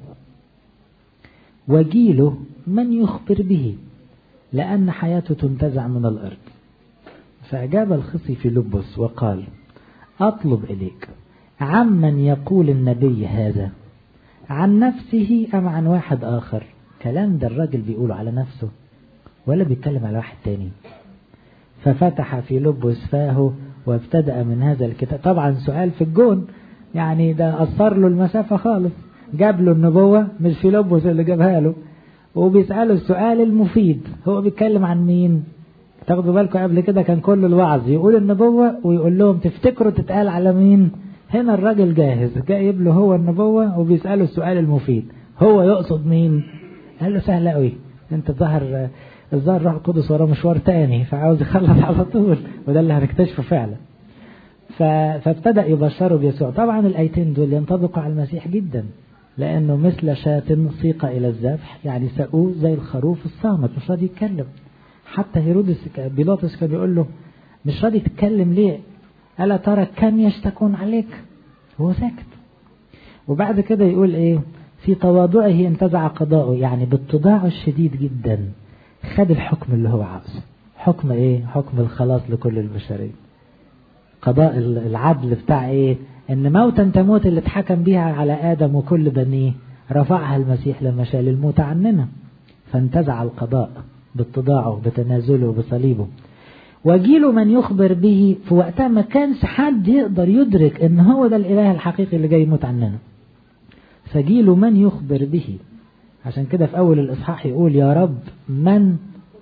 وجيله من يخبر به لأن حياته تنتزع من الأرض فأجاب الخصي في لبس وقال أطلب إليك عمن يقول النبي هذا عن نفسه أم عن واحد آخر كلام ده الراجل بيقوله على نفسه ولا بيتكلم على واحد تاني ففتح في لبس فاه وابتدأ من هذا الكتاب طبعا سؤال في الجون يعني ده قصر له المسافة خالص جاب له النبوة مش في لبس اللي جابها له وبيسأله السؤال المفيد هو بيتكلم عن مين تاخدوا بالكم قبل كده كان كل الوعظ يقول النبوة ويقول لهم تفتكروا تتقال على مين هنا الراجل جاهز جايب له هو النبوة وبيسأله السؤال المفيد هو يقصد مين قال له سهل قوي انت ظهر الظاهر روح القدس وراه مشوار تاني فعاوز يخلص على طول وده اللي هنكتشفه فعلا فابتدأ يبشره بيسوع طبعا الآيتين دول ينطبقوا على المسيح جدا لأنه مثل شاة سيق إلى الذبح يعني سقوه زي الخروف الصامت مش راضي يتكلم حتى هيرودس بيلاطس كان بيقول له مش راضي تتكلم ليه ألا ترى كم يشتكون عليك هو ساكت وبعد كده يقول ايه في تواضعه انتزع قضاءه يعني باتضاعه الشديد جدا خد الحكم اللي هو عاوزه حكم ايه حكم الخلاص لكل البشرية قضاء العدل بتاع ايه ان موتا تموت اللي اتحكم بيها على ادم وكل بنيه رفعها المسيح لما شال الموت عننا فانتزع القضاء باتضاعه بتنازله بصليبه وجيله من يخبر به في وقتها ما كانش حد يقدر يدرك ان هو ده الاله الحقيقي اللي جاي يموت عننا فجيل من يخبر به عشان كده في أول الإصحاح يقول يا رب من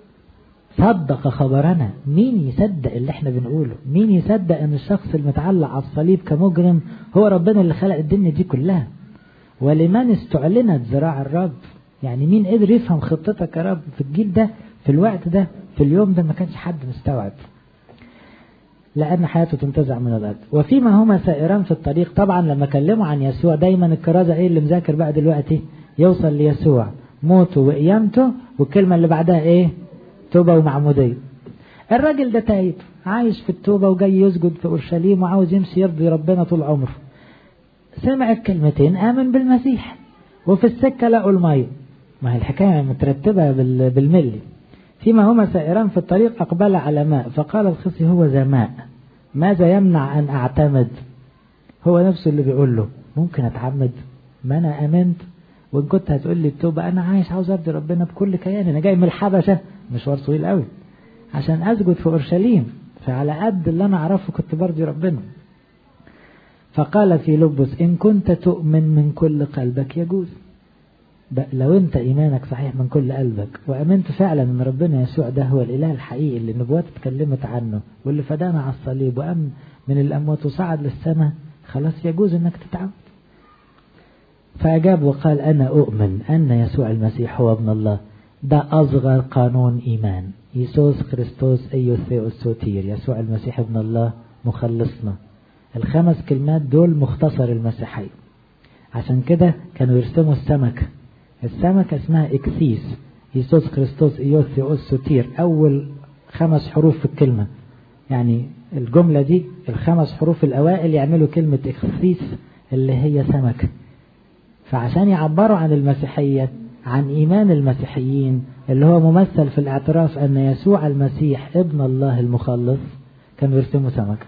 صدق خبرنا مين يصدق اللي احنا بنقوله مين يصدق ان الشخص المتعلق على الصليب كمجرم هو ربنا اللي خلق الدنيا دي كلها ولمن استعلنت ذراع الرب يعني مين قدر يفهم خطتك يا رب في الجيل ده في الوقت ده في اليوم ده ما كانش حد مستوعب لأن حياته تنتزع من الأرض وفيما هما سائران في الطريق طبعا لما كلموا عن يسوع دايما الكرازة ايه اللي مذاكر بقى دلوقتي يوصل ليسوع موته وقيامته والكلمة اللي بعدها ايه توبة ومعمودية الراجل ده تايب عايش في التوبة وجاي يسجد في أورشليم وعاوز يمشي يرضي ربنا طول عمره سمع الكلمتين آمن بالمسيح وفي السكة لقوا المية ما هي الحكاية مترتبة بالملي فيما هما سائران في الطريق أقبل على ماء فقال الخصي هو ذا ماء ماذا يمنع أن أعتمد هو نفسه اللي بيقول له ممكن أتعمد ما أنا آمنت وإن كنت هتقول لي التوبة أنا عايش عاوز أرضي ربنا بكل كياني أنا جاي من الحبشة مشوار طويل قوي عشان أسجد في أورشليم فعلى قد اللي أنا أعرفه كنت برضي ربنا فقال في لبس إن كنت تؤمن من كل قلبك يجوز لو أنت إيمانك صحيح من كل قلبك وأمنت فعلا أن ربنا يسوع ده هو الإله الحقيقي اللي النبوات اتكلمت عنه واللي فدانا على الصليب وأم من الأموات وصعد للسماء خلاص يجوز أنك تتعود فأجاب وقال أنا أؤمن أن يسوع المسيح هو ابن الله ده أصغر قانون إيمان يسوس كريستوس أيوثيوس سوتير يسوع المسيح ابن الله مخلصنا الخمس كلمات دول مختصر المسيحية عشان كده كانوا يرسموا السمكة السمكة اسمها إكسيس يسوس كريستوس إيوثيوس سوتير أول خمس حروف في الكلمة يعني الجملة دي الخمس حروف الأوائل يعملوا كلمة إكسيس اللي هي سمكة فعشان يعبروا عن المسيحية عن إيمان المسيحيين اللي هو ممثل في الاعتراف أن يسوع المسيح ابن الله المخلص كانوا يرسموا سمكة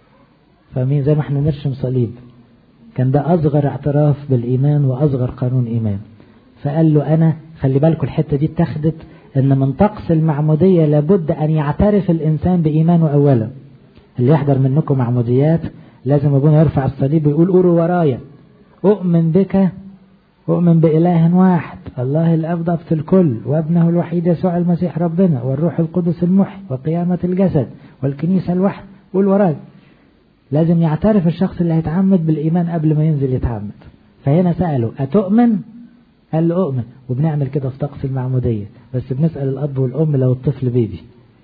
فاهمين زي ما احنا نرسم صليب كان ده أصغر اعتراف بالإيمان وأصغر قانون إيمان فقال له أنا خلي بالكم الحتة دي اتخذت أن من طقس المعمودية لابد أن يعترف الإنسان بإيمانه أولا اللي يحضر منكم معموديات لازم أبونا يرفع الصليب ويقول قولوا ورايا أؤمن بك أؤمن بإله واحد الله الأب ضبط الكل وابنه الوحيد يسوع المسيح ربنا والروح القدس المحي وقيامة الجسد والكنيسة الواحد قول وراي لازم يعترف الشخص اللي هيتعمد بالإيمان قبل ما ينزل يتعمد فهنا سأله أتؤمن قال له أؤمن وبنعمل كده في طقس المعمودية بس بنسأل الأب والأم لو الطفل بيبي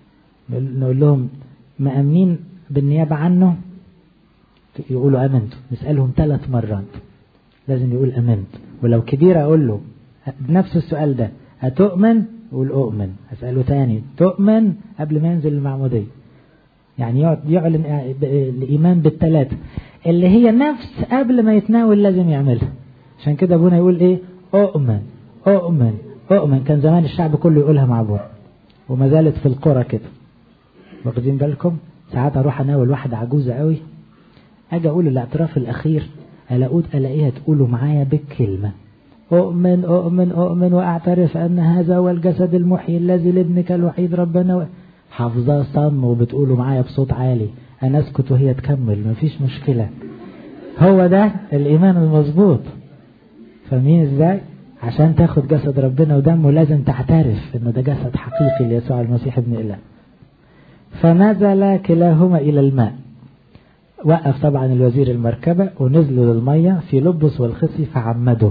نقول لهم مأمنين بالنيابة عنه يقولوا أمنت نسألهم ثلاث مرات لازم يقول أمنت ولو كبير أقول له بنفس السؤال ده أتؤمن يقول أؤمن أسأله تاني تؤمن قبل ما ينزل المعمودية يعني يعلن الإيمان بالثلاثة اللي هي نفس قبل ما يتناول لازم يعملها عشان كده أبونا يقول إيه أؤمن أؤمن أؤمن كان زمان الشعب كله يقولها مع أبونا وما زالت في القرى كده واخدين بالكم ساعات أروح أناول واحدة عجوزة قوي أجي أقول الاعتراف الأخير ألاقود ألاقيها تقولوا معايا بالكلمة أؤمن أؤمن أؤمن وأعترف أن هذا هو الجسد المحيي الذي لابنك الوحيد ربنا حافظاه صم وبتقولوا معايا بصوت عالي أنا أسكت وهي تكمل مفيش مشكلة هو ده الإيمان المظبوط فاهمين إزاي؟ عشان تاخد جسد ربنا ودمه لازم تعترف إنه ده جسد حقيقي ليسوع المسيح ابن الله فنزل كلاهما إلى الماء وقف طبعا الوزير المركبة ونزلوا للمية في لبس والخصي فعمده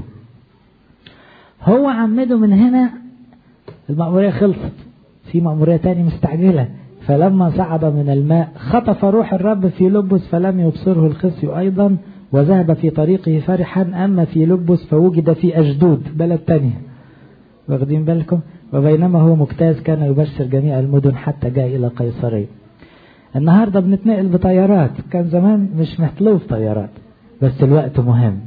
هو عمده من هنا المأمورية خلصت في مأمورية تاني مستعجلة فلما صعد من الماء خطف روح الرب في لبس فلم يبصره الخصي أيضا وذهب في طريقه فرحا أما في لبس فوجد في أجدود بلد تانية واخدين بالكم وبينما هو مجتاز كان يبشر جميع المدن حتى جاء إلى قيصرية النهاردة بنتنقل بطيارات كان زمان مش مطلوب طيارات بس الوقت مهم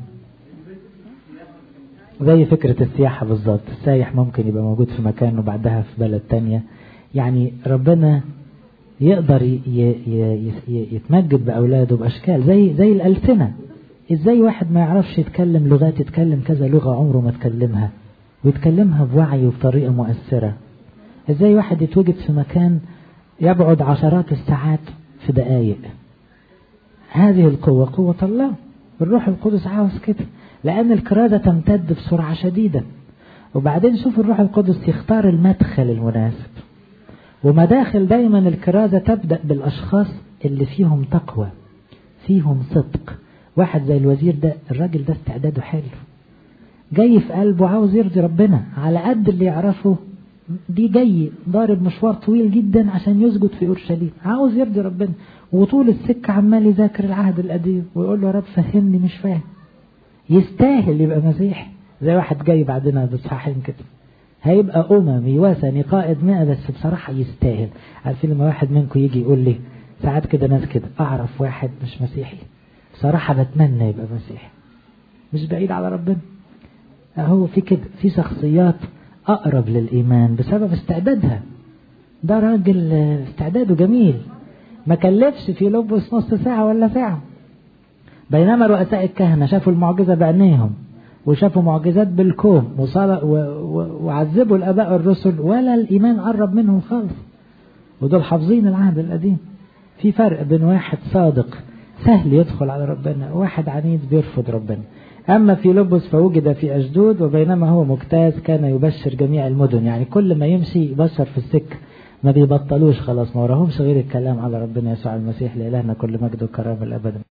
زي فكرة السياحة بالظبط السايح ممكن يبقى موجود في مكان وبعدها في بلد تانية يعني ربنا يقدر ي ي ي يتمجد بأولاده بأشكال زي زي الألسنة ازاي واحد ما يعرفش يتكلم لغات يتكلم كذا لغة عمره ما اتكلمها ويتكلمها بوعي وبطريقة مؤثرة ازاي واحد يتوجد في مكان يبعد عشرات الساعات في دقايق هذه القوة قوة الله الروح القدس عاوز كده لأن الكرازة تمتد بسرعة شديدة وبعدين شوف الروح القدس يختار المدخل المناسب ومداخل دايما الكرازة تبدأ بالأشخاص اللي فيهم تقوى فيهم صدق واحد زي الوزير ده الراجل ده استعداده حلو جاي في قلبه عاوز يرضي ربنا على قد اللي يعرفه دي جاي ضارب مشوار طويل جدا عشان يسجد في اورشليم عاوز يرضي ربنا وطول السكه عمال يذاكر العهد القديم ويقول له يا رب فهمني مش فاهم يستاهل يبقى مسيحي زي واحد جاي بعدنا بصحاحين كده هيبقى أممي وثني قائد مئة بس بصراحة يستاهل عارفين لما واحد منكم يجي يقول لي ساعات كده ناس كده أعرف واحد مش مسيحي بصراحة بتمنى يبقى مسيحي مش بعيد على ربنا هو في كده في شخصيات أقرب للإيمان بسبب استعدادها ده راجل استعداده جميل ما كلفش في لبس نص ساعة ولا ساعة بينما رؤساء الكهنة شافوا المعجزة بعينيهم وشافوا معجزات بالكوم وعذبوا الآباء الرسل ولا الإيمان قرب منهم خالص ودول حافظين العهد القديم في فرق بين واحد صادق سهل يدخل على ربنا وواحد عنيد بيرفض ربنا أما في لبس فوجد في أشدود وبينما هو مجتاز كان يبشر جميع المدن يعني كل ما يمشي يبشر في السكة ما بيبطلوش خلاص ما وراهمش غير الكلام على ربنا يسوع المسيح لإلهنا كل مجد وكرامة الأبد